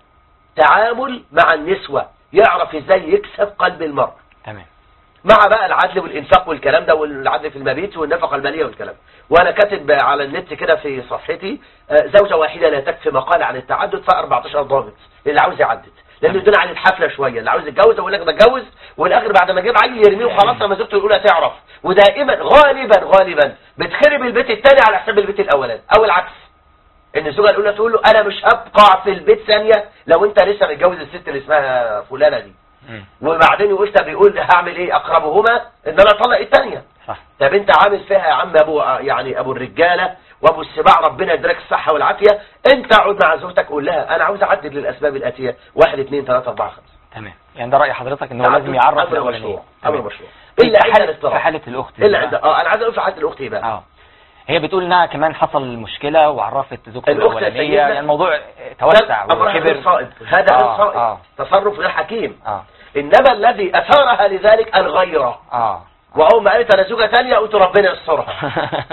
تعامل مع النسوة يعرف ازاي يكسب قلب المرء تمام مع بقى العدل والإنفاق والكلام ده والعدل في المبيت والنفقة المالية والكلام وأنا كاتب على النت كده في صفحتي آه، زوجة واحدة لا تكفي مقال عن التعدد ف 14 ضابط اللي عاوز يعدد لأن الدنيا عن الحفلة شوية اللي عاوز يتجوز يقول لك ده اتجوز والآخر بعد ما يجيب عيل يرميه وخلاص لما زوجته الأولى تعرف ودائما غالبا غالبا بتخرب البيت الثاني على حساب البيت الأولاني أو العكس ان الزوجه الاولى تقول له انا مش هبقى في البيت ثانيه لو انت لسه متجوز الست اللي اسمها فلانه دي مم. وبعدين يقول طب بيقول هعمل ايه اقربهما ان انا اطلق الثانيه صح طب انت عامل فيها يا عم ابو يعني ابو الرجاله وابو السباع ربنا يدرك الصحه والعافيه انت اقعد مع زوجتك قول لها انا عاوز اعدد للاسباب الاتيه واحد اثنين ثلاثه اربعه خمسه تمام يعني ده رأي حضرتك ان هو لازم يعرف امر الأولانية مشروع امر تمام. مشروع في الا عند حالة في الاضطراب حالة الأخت دي الا بقى. عند اه انا عايز اقول في حاله الاخت ايه بقى اه هي بتقول انها كمان حصل مشكلة وعرفت زوجته الأخت الأولانية سيدنا- يعني الموضوع توسع امرها غير وكبر صائب هذا غير آه، صائب آه. تصرف غير حكيم اه انما الذي اثارها لذلك الغيره اه واول ما قالت انا زوجه ثانيه قلت ربنا يسترها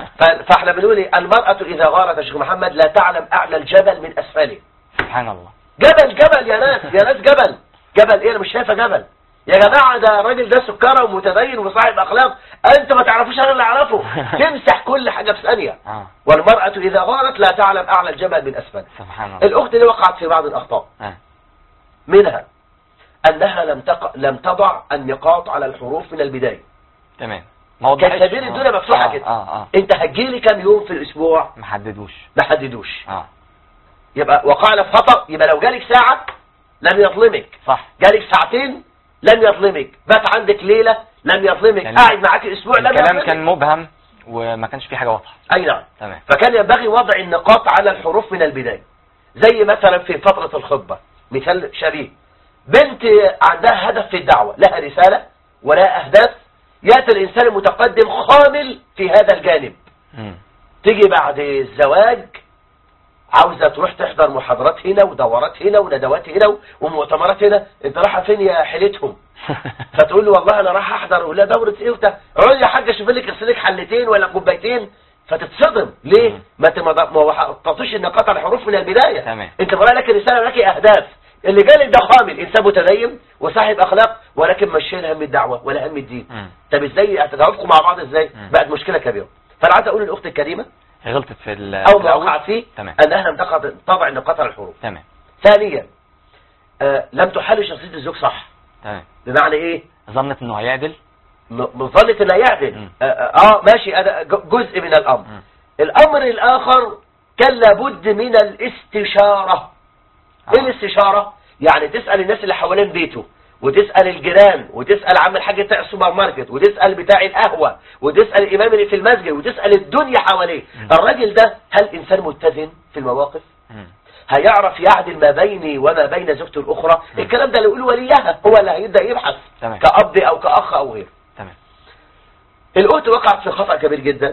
ف- فاحنا بنقول إيه؟ المرأة إذا غارت يا شيخ محمد لا تعلم أعلى الجبل من أسفله سبحان الله جبل جبل يا ناس يا ناس جبل جبل إيه أنا مش شايفة جبل يا جماعة ده الراجل ده سكرة ومتدين وصاحب أخلاق أنت ما تعرفوش أنا اللي أعرفه تمسح كل حاجة في ثانية اه والمرأة إذا غارت لا تعلم أعلى الجبل من أسفله سبحان الله الأخت دي وقعت في بعض الأخطاء آه. منها أنها لم تق... لم تضع النقاط على الحروف من البداية تمام ما وضحتش. كانت سبيل الدنيا مفتوحة آه، كده اه اه أنت هتجيلي كام يوم في الأسبوع ما حددوش ما حددوش اه يبقى وقعنا في خطأ يبقى لو جالك ساعة لم يظلمك صح جالك ساعتين لم يظلمك بات عندك ليلة لم يظلمك يعني قاعد معاك اسبوع لم الكلام يظلمك كان مبهم وما كانش فيه حاجة واضحة اي نعم تمام فكان ينبغي وضع النقاط على الحروف من البداية زي مثلا في فترة الخطبة مثال شبيه بنت عندها هدف في الدعوة لها رسالة ولها أهداف يأتي الإنسان المتقدم خامل في هذا الجانب مم. تيجي بعد الزواج عاوزة تروح تحضر محاضرات هنا ودورات هنا وندوات هنا ومؤتمرات هنا انت رايحة فين يا حيلتهم فتقول له والله انا رايح احضر ولا دورة ايه وبتاع اقعد يا حاج شوف لك اغسل لك حلتين ولا كوبايتين فتتصدم ليه مم. ما انت ما ما حطيتش النقاط على الحروف من البداية تمام. انت بقى لك رسالة ولك اهداف اللي جالك ده خامل انسان متدين وصاحب اخلاق ولكن مش شايل هم الدعوة ولا هم الدين مم. طب ازاي هتتوافقوا مع بعض ازاي مم. بقت مشكلة كبيرة فانا عايز اقول للاخت الكريمة هي غلطت في ال- أو في ما الأول. وقعت فيه تمام أنها لم تقع تضع النقاط على الحروف تمام ثانيا آه لم تحل شخصية الزوج صح تمام بمعنى إيه ظنت انه هيعدل م- من ظنة إنه يعدل مم. آه, آه, آه ماشي هذا ج- جزء من الأمر مم. الأمر الآخر كان لابد من الاستشارة إيه آه. الاستشارة يعني تسأل الناس اللي حوالين بيته وتسأل الجيران وتسأل عم الحاج بتاع السوبر ماركت وتسأل بتاع القهوة وتسأل الإمام اللي في المسجد وتسأل الدنيا حواليه مم. الراجل ده هل إنسان متزن في المواقف مم. هيعرف يعدل ما بيني وما بين زوجته الأخرى مم. الكلام ده اللي يقول وليها هو اللي هيبدأ يبحث تمام كأب أو كأخ أو غيره تمام الأخت وقعت في خطأ كبير جدا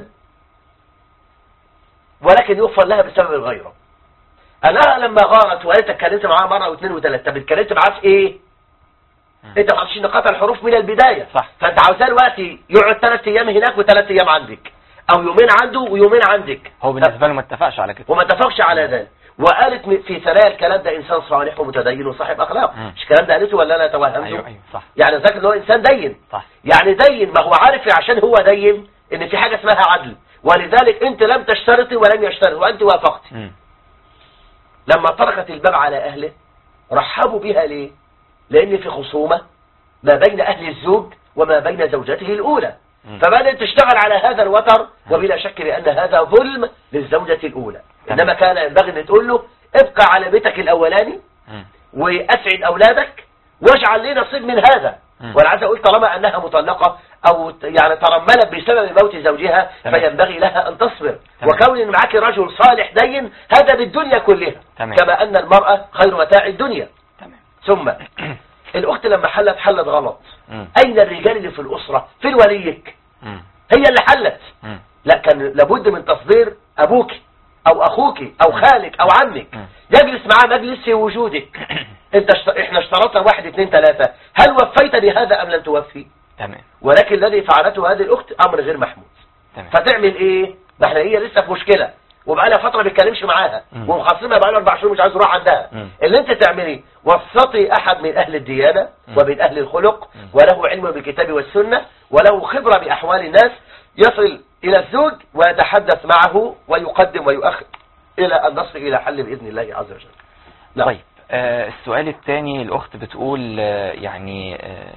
ولكن يغفر لها بسبب الغيرة أنا لما غارت وقالت اتكلمت معاها مرة واثنين وثلاثة طب اتكلمت معاها في إيه؟ مم. أنت ما حطيتش نقاط الحروف من البداية صح. فأنت عاوزاه دلوقتي يقعد ثلاث أيام هناك وثلاث أيام عندك أو يومين عنده ويومين عندك هو بالنسبة له ما اتفقش على كده وما اتفقش على ذلك وقالت م- في ثنايا الكلام ده إنسان صالح ومتدين وصاحب أخلاق مم. مش الكلام ده قالته ولا أنا توهمته ايوه ايوه صح يعني ذاك ان هو إنسان دين صح يعني دين ما هو عارف عشان هو دين ان في حاجة اسمها عدل ولذلك انت لم تشترطي ولم يشترط وانت وافقت مم. لما طرقت الباب على اهله رحبوا بها ليه لان في خصومة ما بين اهل الزوج وما بين زوجته الاولى مم. فبدأت تشتغل على هذا الوتر وبلا شك بأن هذا ظلم للزوجة الأولى تمام. إنما كان ينبغي أن تقول له ابقى على بيتك الأولاني مم. وأسعد أولادك واجعل لي نصيب من هذا مم. وانا عايز اقول طالما انها مطلقة او ت- يعني ترملت بسبب موت زوجها تمام. فينبغي لها ان تصبر تمام. وكون ان معاك رجل صالح دين هذا بالدنيا كلها تمام. كما ان المرأة خير متاع الدنيا تمام ثم الاخت لما حلت حلت غلط مم. اين الرجال اللي في الاسرة فين وليك مم. هي اللي حلت مم. لا كان لابد من تصدير ابوك او اخوك او خالك او عمك مم. يجلس معاه مجلس في وجودك انت اشت... احنا اشترطنا واحد اثنين ثلاثة هل وفيت بهذا ام لم توفي تمام ولكن الذي فعلته هذه الاخت امر غير محمود تمام فتعمل ايه ما احنا هي لسه في مشكلة وبقى لها فترة ما بيتكلمش معاها مم. ومخاصمها بقى لها اربع شهور مش عايز يروح عندها مم. اللي انت تعمليه وسطي احد من اهل الديانة مم. ومن اهل الخلق مم. وله علم بالكتاب والسنة وله خبرة باحوال الناس يصل الى الزوج ويتحدث معه ويقدم ويؤخر الى ان نصل الى حل باذن الله عز وجل نعم. طيب آه السؤال الثاني الأخت بتقول آه يعني آه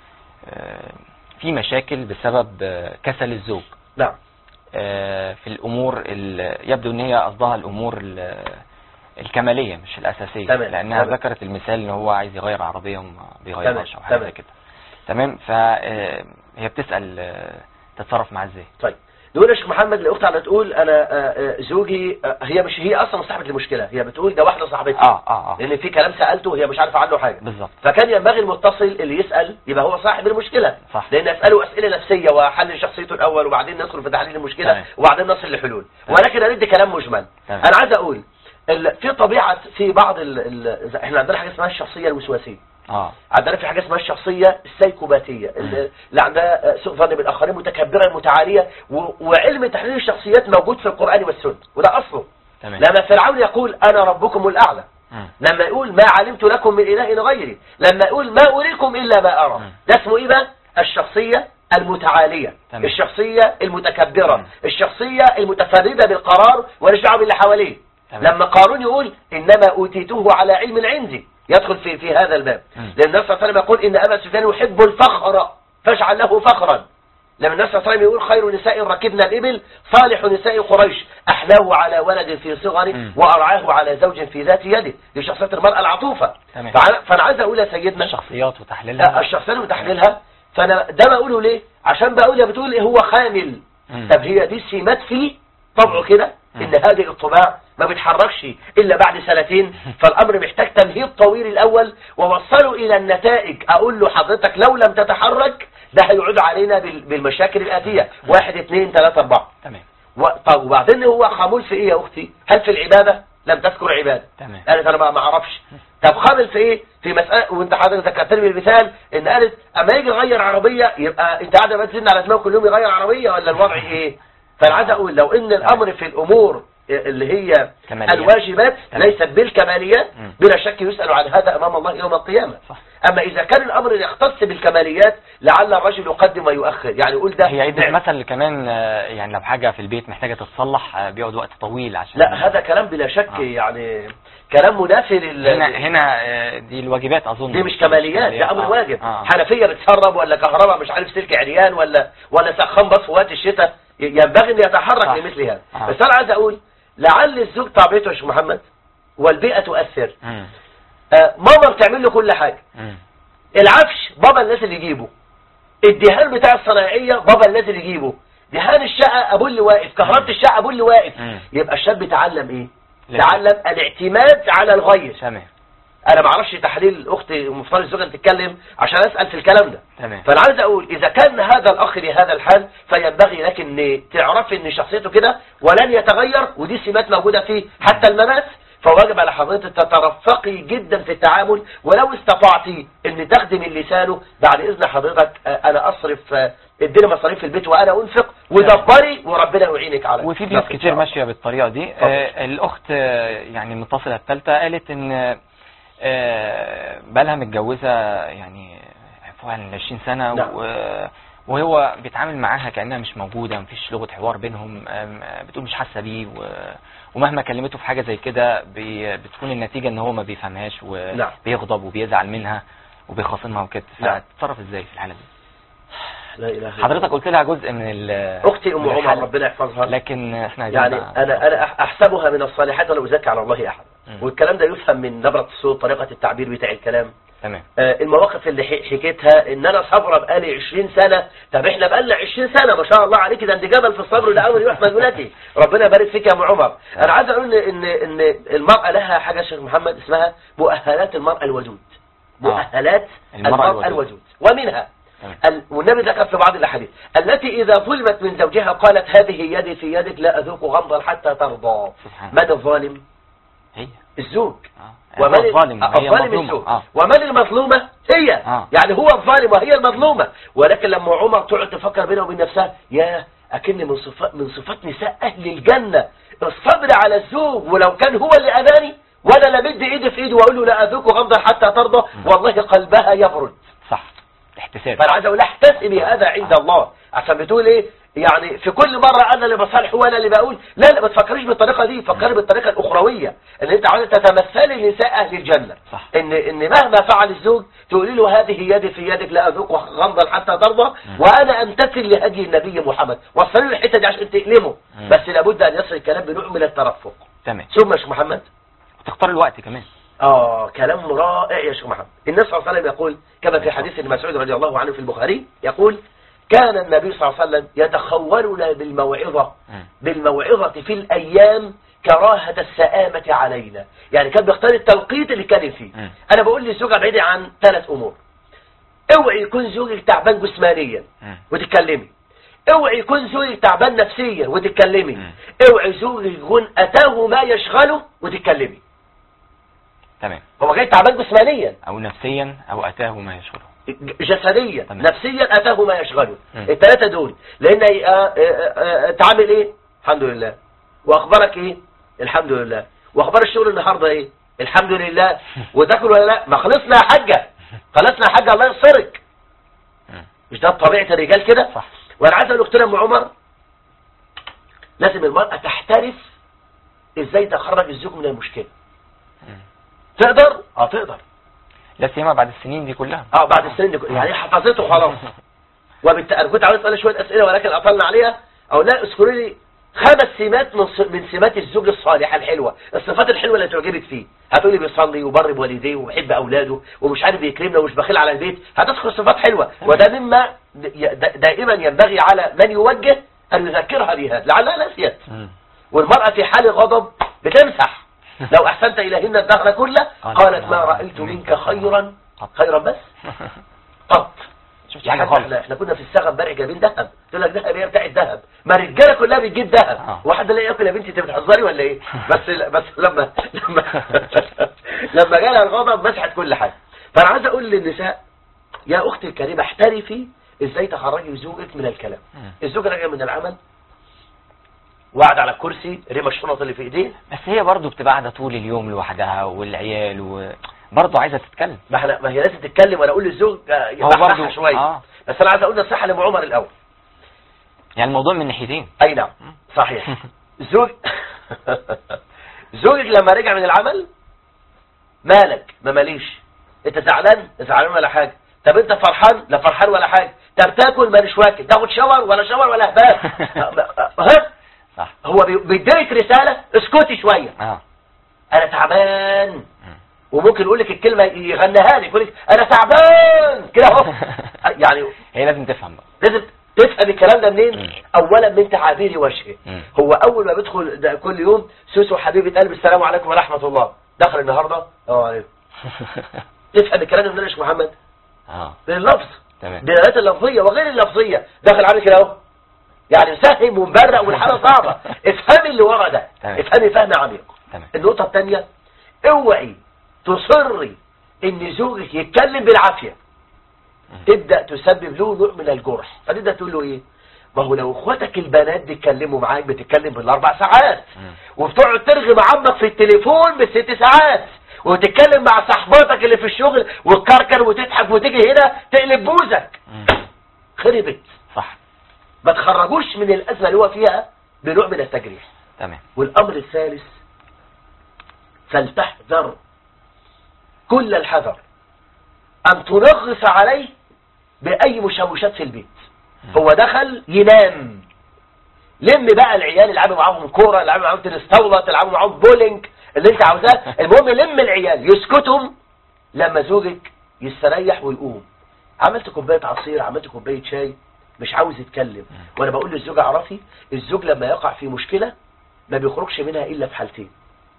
آه في مشاكل بسبب آه كسل الزوج نعم آه في الأمور ال- يبدو أن هي قصدها الأمور ال- الكمالية مش الأساسية تمام، لأنها تمام. ذكرت المثال أن هو عايز يغير عربية وما بيغيرهاش أو تمام، حاجة تمام. زي كده تمام فهي بتسأل آه، تتصرف معاه ازاي طيب نقول يا شيخ محمد الاخت على تقول انا آه، آه، زوجي آه، هي مش هي اصلا صاحبه المشكله هي بتقول ده واحده صاحبتي اه اه اه لان في كلام سالته وهي مش عارفه عنه حاجه بالظبط فكان ينبغي المتصل اللي يسال يبقى هو صاحب المشكله صح. لان اساله اسئله نفسيه واحلل شخصيته الاول وبعدين ندخل في تحليل المشكله تمام. وبعدين نصل لحلول تمام. ولكن انا ادي كلام مجمل تمام. انا عايز اقول ال- في طبيعه في بعض ال ال احنا عندنا حاجه اسمها الشخصيه الوسواسيه اه عندنا في حاجه اسمها الشخصيه السيكوباتيه اللي اللي عندها سوء ظن بالاخرين متكبره متعاليه و- وعلم تحليل الشخصيات موجود في القران والسنه وده اصله تمام لما فرعون يقول انا ربكم الاعلى مم. لما يقول ما علمت لكم من اله غيري لما يقول ما اريكم الا ما ارى مم. ده اسمه ايه بقى الشخصيه المتعاليه تمام. الشخصيه المتكبره مم. الشخصيه المتفرده بالقرار وماليش دعوه باللي حواليه تمام. لما قارون يقول انما اوتيته على علم عندي يدخل في في هذا الباب مم. لان النبي صلى الله عليه وسلم يقول ان ابا سفيان يحب الفخر فاجعل له فخرا لما النبي صلى الله عليه وسلم يقول خير نساء ركبنا الإبل صالح نساء قريش أحلاه على ولد في صغره مم. وأرعاه على زوج في ذات يده دي شخصية المرأة العطوفة تمام. فأنا, فأنا عايز أقول يا سيدنا الشخصيات لا، وتحليلها الشخصية وتحليلها فأنا ده بقوله ليه عشان بقول يا بتقول إيه هو خامل مم. طب هي دي سمات فيه طبعه كده مم. ان هذه الطباع ما بيتحركش الا بعد سنتين فالامر محتاج تمهيد طويل الاول ووصله الى النتائج اقول له حضرتك لو لم تتحرك ده هيعود علينا بال- بالمشاكل الاتيه واحد اثنين ثلاثة اربعة تمام و- طب وبعدين هو خامل في ايه يا اختي هل في العبادة لم تذكر عبادة تمام قالت انا ما ما اعرفش طب خامل في ايه في مسألة وانت حضرتك ذكرتني بالمثال ان قالت اما يجي يغير عربية يبقى انت قاعده بقى تزن على دماغه كل يوم يغير عربية ولا الوضع ايه فانا عايز اقول لو ان الامر في الامور اللي هي كماليات. الواجبات تمام. ليست بالكماليات مم. بلا شك يسأل عن هذا امام الله يوم القيامة صح اما اذا كان الامر يختص بالكماليات لعل الرجل يقدم ويؤخر يعني يقول ده هي عدة نعم. مثل كمان آه، يعني لو حاجة في البيت محتاجة تتصلح آه، بيقعد وقت طويل عشان لا هذا كلام بلا شك آه. يعني كلام منافي لل هنا هنا آه، دي الواجبات اظن دي مش كماليات ده امر آه، واجب آه. حنفيه بتسرب ولا كهرباء مش عارف سلك عريان ولا ولا سخان بس في وقت الشتاء ي- ينبغي ان يتحرك صح. لمثل هذا آه. بس انا عايز اقول لعل الزوج طبيعته يا شيخ محمد والبيئه تؤثر مم. آه، ماما بتعمل له كل حاجه مم. العفش بابا اللي نازل يجيبه الدهان بتاع الصناعيه بابا اللي نازل يجيبه دهان الشقه ابوه اللي واقف كهرباء الشقه ابوه اللي واقف مم. يبقى الشاب اتعلم ايه لا. تعلم الاعتماد على الغير تمام انا ما اعرفش تحليل اختي مفترض الزوجه تتكلم عشان اسال في الكلام ده تمام فانا عايز اقول اذا كان هذا الاخ لهذا الحال فينبغي لك ان تعرفي ان شخصيته كده ولن يتغير ودي سمات موجوده فيه حتى الممات فواجب على حضرتك تترفقي جدا في التعامل ولو استطعتي ان تخدمي لسانه بعد اذن حضرتك آه، انا اصرف آه، اديني مصاريف في البيت وانا انفق ودبري وربنا يعينك على وفي بيوت نعم، إن كتير شاء الله. ماشية بالطريقة دي اتفضل. آه الأخت آه، يعني المتصلة الثالثة قالت إن آه بالها متجوزة يعني فوق ال 20 سنة نعم. و- وهو بيتعامل معاها كأنها مش موجودة مفيش لغة حوار بينهم آم، بتقول مش حاسة بيه و- ومهما كلمته في حاجة زي كده بي- بتكون النتيجة إن هو ما بيفهمهاش نعم. وبيغضب وبيزعل منها وبيخاصمها وكده نعم. فتتصرف ازاي في الحالة دي لا اله الا حضرتك الله. قلت لها جزء من ال اختي ام من عمر الحل. ربنا يحفظها لكن احنا عايزين يعني بقى- انا انا أح- احسبها من الصالحات ولا ازكي على الله احد مم. والكلام ده يفهم من نبرة الصوت طريقة التعبير بتاع الكلام تمام آه، المواقف اللي ح- حكيتها ان انا صابره بقالي 20 سنه طب احنا بقالنا 20 سنه ما شاء الله عليك ده انت جبل في الصبر ده اول يحمد ولادي ربنا يبارك فيك يا ام عمر انا عايز اقول ان ان ان المراه لها حاجه يا شيخ محمد اسمها مؤهلات المراه الودود مؤهلات المرأة المراه الودود. الودود ومنها تمام. ال- والنبي ذكر في بعض الاحاديث التي اذا ظلمت من زوجها قالت هذه يدي في يدك لا اذوق غمضا حتى ترضى سبحان من الظالم هي الزوج آه. ومن هو الظالم آه، هي الظالم المظلومة الزوج اه ومن المظلومة هي آه. يعني هو الظالم وهي المظلومة ولكن لما عمر تقعد تفكر بينها وبين نفسها يا أكن من صفات من صفات نساء أهل الجنة الصبر على الزوج ولو كان هو اللي أذاني وأنا لمد إيدي في إيدي وأقول له لا أذوق غمضا حتى ترضى والله قلبها يبرد صح احتساب فأنا عايز أقول احتسبي هذا عند الله عشان بتقول إيه يعني في كل مرة أنا اللي بصالح وأنا اللي بقول لا لا ما تفكريش بالطريقة دي فكري بالطريقة الأخروية إن أنت عاوزة تتمثلي نساء أهل الجنة صح. إن إن مهما فعل الزوج تقولي له هذه يدي في يدك لا أذوق غمضا حتى ترضى وأنا أمتثل لهدي النبي محمد وصلوا لي الحتة دي عشان تألمه مم. بس لابد أن يصل الكلام بنوع من الترفق تمام ثم يا شيخ محمد وتختار الوقت كمان آه كلام رائع يا شيخ محمد النبي صلى الله عليه وسلم يقول كما في حديث ابن مسعود رضي الله عنه في البخاري يقول كان النبي صلى الله عليه وسلم يتخولنا بالموعظة مم. بالموعظة في الأيام كراهة السآمة علينا يعني كان بيختار التوقيت اللي كان فيه مم. أنا بقول للزوجة بعيدة عن ثلاث أمور اوعي يكون زوجك تعبان جسمانيا مم. وتتكلمي اوعي يكون زوجك تعبان نفسيا وتتكلمي مم. اوعي زوجك يكون أتاه ما يشغله وتتكلمي تمام هو جاي تعبان جسمانيا او نفسيا او اتاه ما يشغله جسديا تمام. نفسيا اتاه ما يشغله مم. الثلاثه دول لان آه، آه، آه، انت عامل ايه الحمد لله واخبارك ايه الحمد لله واخبار الشغل النهارده ايه الحمد لله وتاكل ولا لا ما خلصنا يا حاجه خلصنا يا حاجه الله ينصرك مم. مش ده طبيعه الرجال كده صح وانا عايز اقول لك ام عمر لازم المراه تحترف ازاي تخرج الزوج من المشكله مم. تقدر اه تقدر لا سيما بعد السنين دي كلها اه بعد السنين دي كل- يعني حفظته خلاص وبالتالي انا كنت عاوز اسال شويه اسئله ولكن اطلنا عليها او لا اذكروا لي خمس سمات من ص- من سمات الزوج الصالحه الحلوه الصفات الحلوه اللي تعجبك فيه هتقولي بيصلي وبر بوالديه وبيحب اولاده ومش عارف بيكرمنا ومش بخيل على البيت هتذكر صفات حلوه وده مما د- ي- د- دائما ينبغي على من يوجه ان يذكرها بها لعلها نسيت مم. والمرأة في حال غضب بتمسح لو أحسنت إليهن الدهر كله قالت ما رأيت منك خيرا خيرا بس قط شفت يعني حاجه احنا, خالص احنا كنا في السغن امبارح جايبين ذهب تقول لك ذهب ايه بتاع الذهب ما الرجاله كلها بتجيب ذهب آه. واحد لا ياكل يا بنتي انت بتهزري ولا ايه بس بس لما لما لما جالها الغضب مسحت كل حاجه فانا عايز اقول للنساء يا اختي الكريمه احترفي ازاي تخرجي زوجك من الكلام مم. الزوج راجع من العمل وقعد على الكرسي رمى الشنط اللي في ايديه بس هي برضو بتبقى قاعده طول اليوم لوحدها والعيال وبرضه عايزه تتكلم ما احنا ما هي لازم تتكلم وانا اقول للزوج آه، هو يبحبحها برضو شويه اه بس انا عايز اقول نصيحه لام عمر الاول يعني الموضوع من ناحيتين اي نعم صحيح زوج زوجك لما رجع من العمل مالك ما ماليش انت زعلان زعلان ولا حاجه طب انت فرحان لا فرحان ولا حاجه طب تاكل ماليش واكل تاخد شاور ولا شاور ولا هباب ها صح هو بي- بيديك رساله اسكتي شويه اه انا تعبان مم. وممكن يقول لك الكلمه يغنيها لك يقول لك انا تعبان كده اهو يعني هي لازم تفهم بقى لازم تفهم الكلام ده منين مم. اولا من تعابير وجهه مم. هو اول ما بيدخل ده كل يوم سوسو حبيبه قلبي السلام عليكم ورحمه الله دخل النهارده اه عليكم تفهم الكلام ده منين يا شيخ محمد اه من اللفظ تمام دلالات اللفظيه وغير اللفظيه دخل عامل كده اهو يعني مسهم ومبرق والحاله صعبه افهمي اللي ورا ده تمام. افهمي فهم عميق تمام النقطه الثانيه اوعي تصري ان زوجك يتكلم بالعافيه مم. تبدأ تسبب له نوع من الجرح فتبدأ تقول له ايه ما هو لو اخواتك البنات بيتكلموا معاك بتتكلم بالاربع ساعات مم. وبتقعد ترغي مع عمك في التليفون بالست ساعات وتتكلم مع صاحباتك اللي في الشغل وتكركر وتضحك وتيجي هنا تقلب بوزك مم. خربت صح ما تخرجوش من الازمه اللي هو فيها بنوع من التجريح تمام والامر الثالث فلتحذر كل الحذر ان تنغص عليه باي مشوشات في البيت هو دخل ينام لم بقى العيال يلعبوا معاهم كوره يلعبوا معاهم تنس طاوله تلعبوا معاهم بولينج اللي انت عاوزاه المهم لم العيال يسكتهم لما زوجك يستريح ويقوم عملت كوبايه عصير عملت كوبايه شاي مش عاوز يتكلم وانا بقول للزوج اعرفي الزوج لما يقع في مشكله ما بيخرجش منها الا في حالتين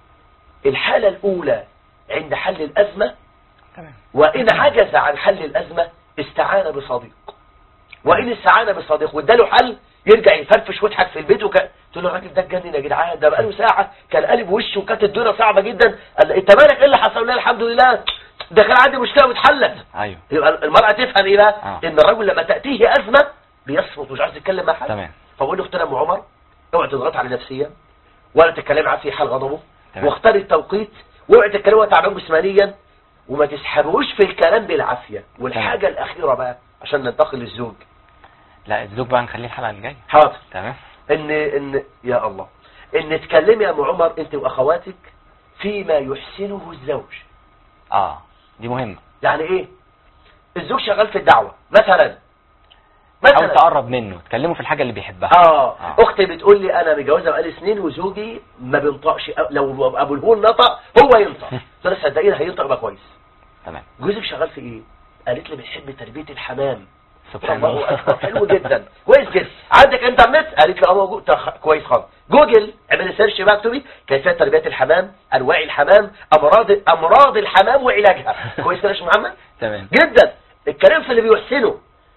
الحاله الاولى عند حل الازمه تمام وإن عجز عن حل الأزمة استعان بصديق وإن استعان بصديق واداله حل يرجع يفرفش ويضحك في البيت وك... تقول له الراجل ده اتجنن يا جدعان ده بقاله ساعة كان قلب وشه وكانت الدنيا صعبة جدا قال انت مالك ايه اللي حصل لي الحمد لله ده كان عندي مشكلة واتحلت ايوه يبقى المرأة تفهم ايه بقى آه. ان الرجل لما تأتيه أزمة بيصمت مش عايز يتكلم مع حد تمام فبقول له اختار ام عمر اوعى تضغط على نفسيا ولا تتكلم معاه في حال غضبه تمام. واختار التوقيت واوعى تتكلم وهو تعبان جسمانيا وما تسحبوش في الكلام بالعافيه والحاجه الاخيره بقى عشان ننتقل للزوج لا الزوج بقى نخليه الحلقه الجايه حاضر تمام ان ان يا الله ان تكلمي يا ام عمر انت واخواتك فيما يحسنه الزوج اه دي مهمه يعني ايه الزوج شغال في الدعوه مثلا حاول مثلا تقرب منه تكلمه في الحاجه اللي بيحبها اه آه. اختي بتقول لي انا متجوزه بقالي سنين وزوجي ما بينطقش لو ابو الهول نطق هو ينطق قلت لها صدقيني هينطق يبقى كويس تمام جوزك شغال في ايه قالت لي بنحب تربيه الحمام سبحان الله الله اكبر حلو جدا كويس جدا عندك انترنت قالت لي اه موجود طب كويس خالص جوجل اعملي سيرش بقى اكتبي كيفيه تربيه الحمام انواع الحمام امراض امراض الحمام وعلاجها كويس كده يا شيخ محمد تمام جدا الكلام في اللي بيحسنه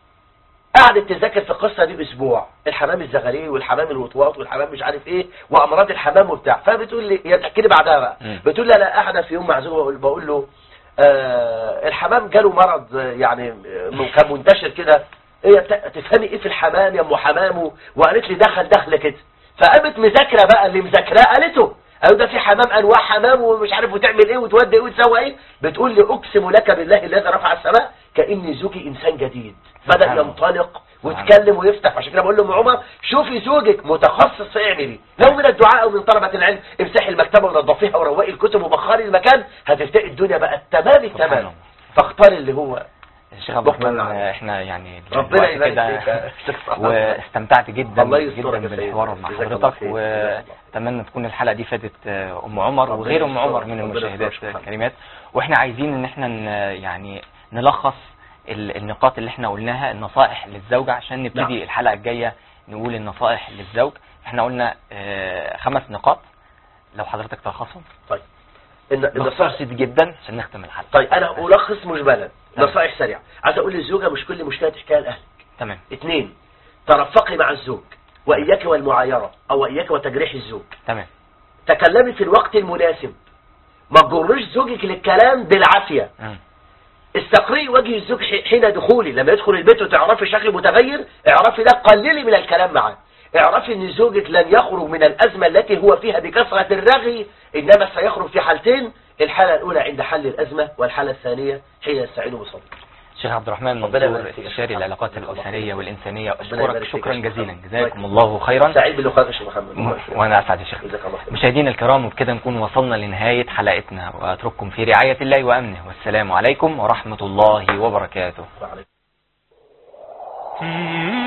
قعدت تذاكر في القصة دي باسبوع الحمام الزغليه والحمام الوطواط والحمام مش عارف ايه وامراض الحمام وبتاع فبتقول لي هي بتحكي لي بعدها بقى مم. بتقول لي انا قاعده في يوم معزوم بقول, بقول له آه الحمام جاله مرض آه، يعني آه، كان منتشر كده هي بتا- تفهمي ايه في الحمام يا ام حمام وقالت لي دخل دخله كده فقامت مذاكره بقى اللي مذاكراه قالته قالوا ده في حمام انواع حمام ومش عارف وتعمل ايه وتودي ايه وتسوي ايه بتقول لي اقسم لك بالله الذي رفع السماء كاني زوجي انسان جديد بدا سبحان الله. ينطلق ويتكلم ويفتح عشان كده بقول له ام عمر شوفي زوجك متخصص في اعملي لو من الدعاء او من طلبه العلم امسحي المكتبه ونظفيها وروقي الكتب وبخري المكان هتفتقي الدنيا بقى تمام سبحان التمام الله. فاختاري اللي هو الشيخ عبد الرحمن ربنا آه، احنا يعني ربنا الوقت يبارك كده فيك يا شيخ محمد. واستمتعت جدا الله جدا يسترك يا سيدي. بالحوار مع جزاك الله حضرتك خير. جزاك الله. واتمنى تكون الحلقه دي فادت آه، ام عمر ربنا وغير ام يسترك. عمر من ربنا المشاهدات يسترك. الكريمات واحنا عايزين ان احنا ن- يعني نلخص ال- النقاط اللي احنا قلناها النصائح للزوجه عشان نبتدي نعم. الحلقه الجايه نقول النصائح للزوج احنا قلنا آه، خمس نقاط لو حضرتك تلخصهم طيب إن باختصار النصائح شديد جدا عشان نختم الحلقه طيب انا الخص مجملا تمام. نصائح سريعه عايز اقول للزوجه مش كل مشكله تحكيها لاهلك تمام اثنين ترفقي مع الزوج واياك والمعايره او اياك وتجريح الزوج تمام تكلمي في الوقت المناسب ما تجرش زوجك للكلام بالعافيه مم. استقرئي وجه الزوج ح- حين دخولي لما يدخل البيت وتعرفي شكل متغير اعرفي ده قللي من الكلام معاه اعرفي ان زوجك لن يخرج من الازمه التي هو فيها بكثره الرغي انما سيخرج في حالتين الحاله الاولى عند حل الازمه والحاله الثانيه حين يستعين بصديق شيخ عبد الرحمن ربنا منصور يبارك فيك. استشاري العلاقات جزاك الله الأسرية خير. والإنسانية ربنا أشكرك يبارك فيك شكرا يا شيخ جزيلا محمد. جزاكم الله خيرا سعيد باللقاء يا شيخ محمد م- وأنا أسعد يا شيخ جزاك الله خير مشاهدينا الكرام وبكده نكون وصلنا لنهاية حلقتنا وأترككم في رعاية الله وأمنه والسلام عليكم ورحمة الله وبركاته وعليكم Mm-hmm.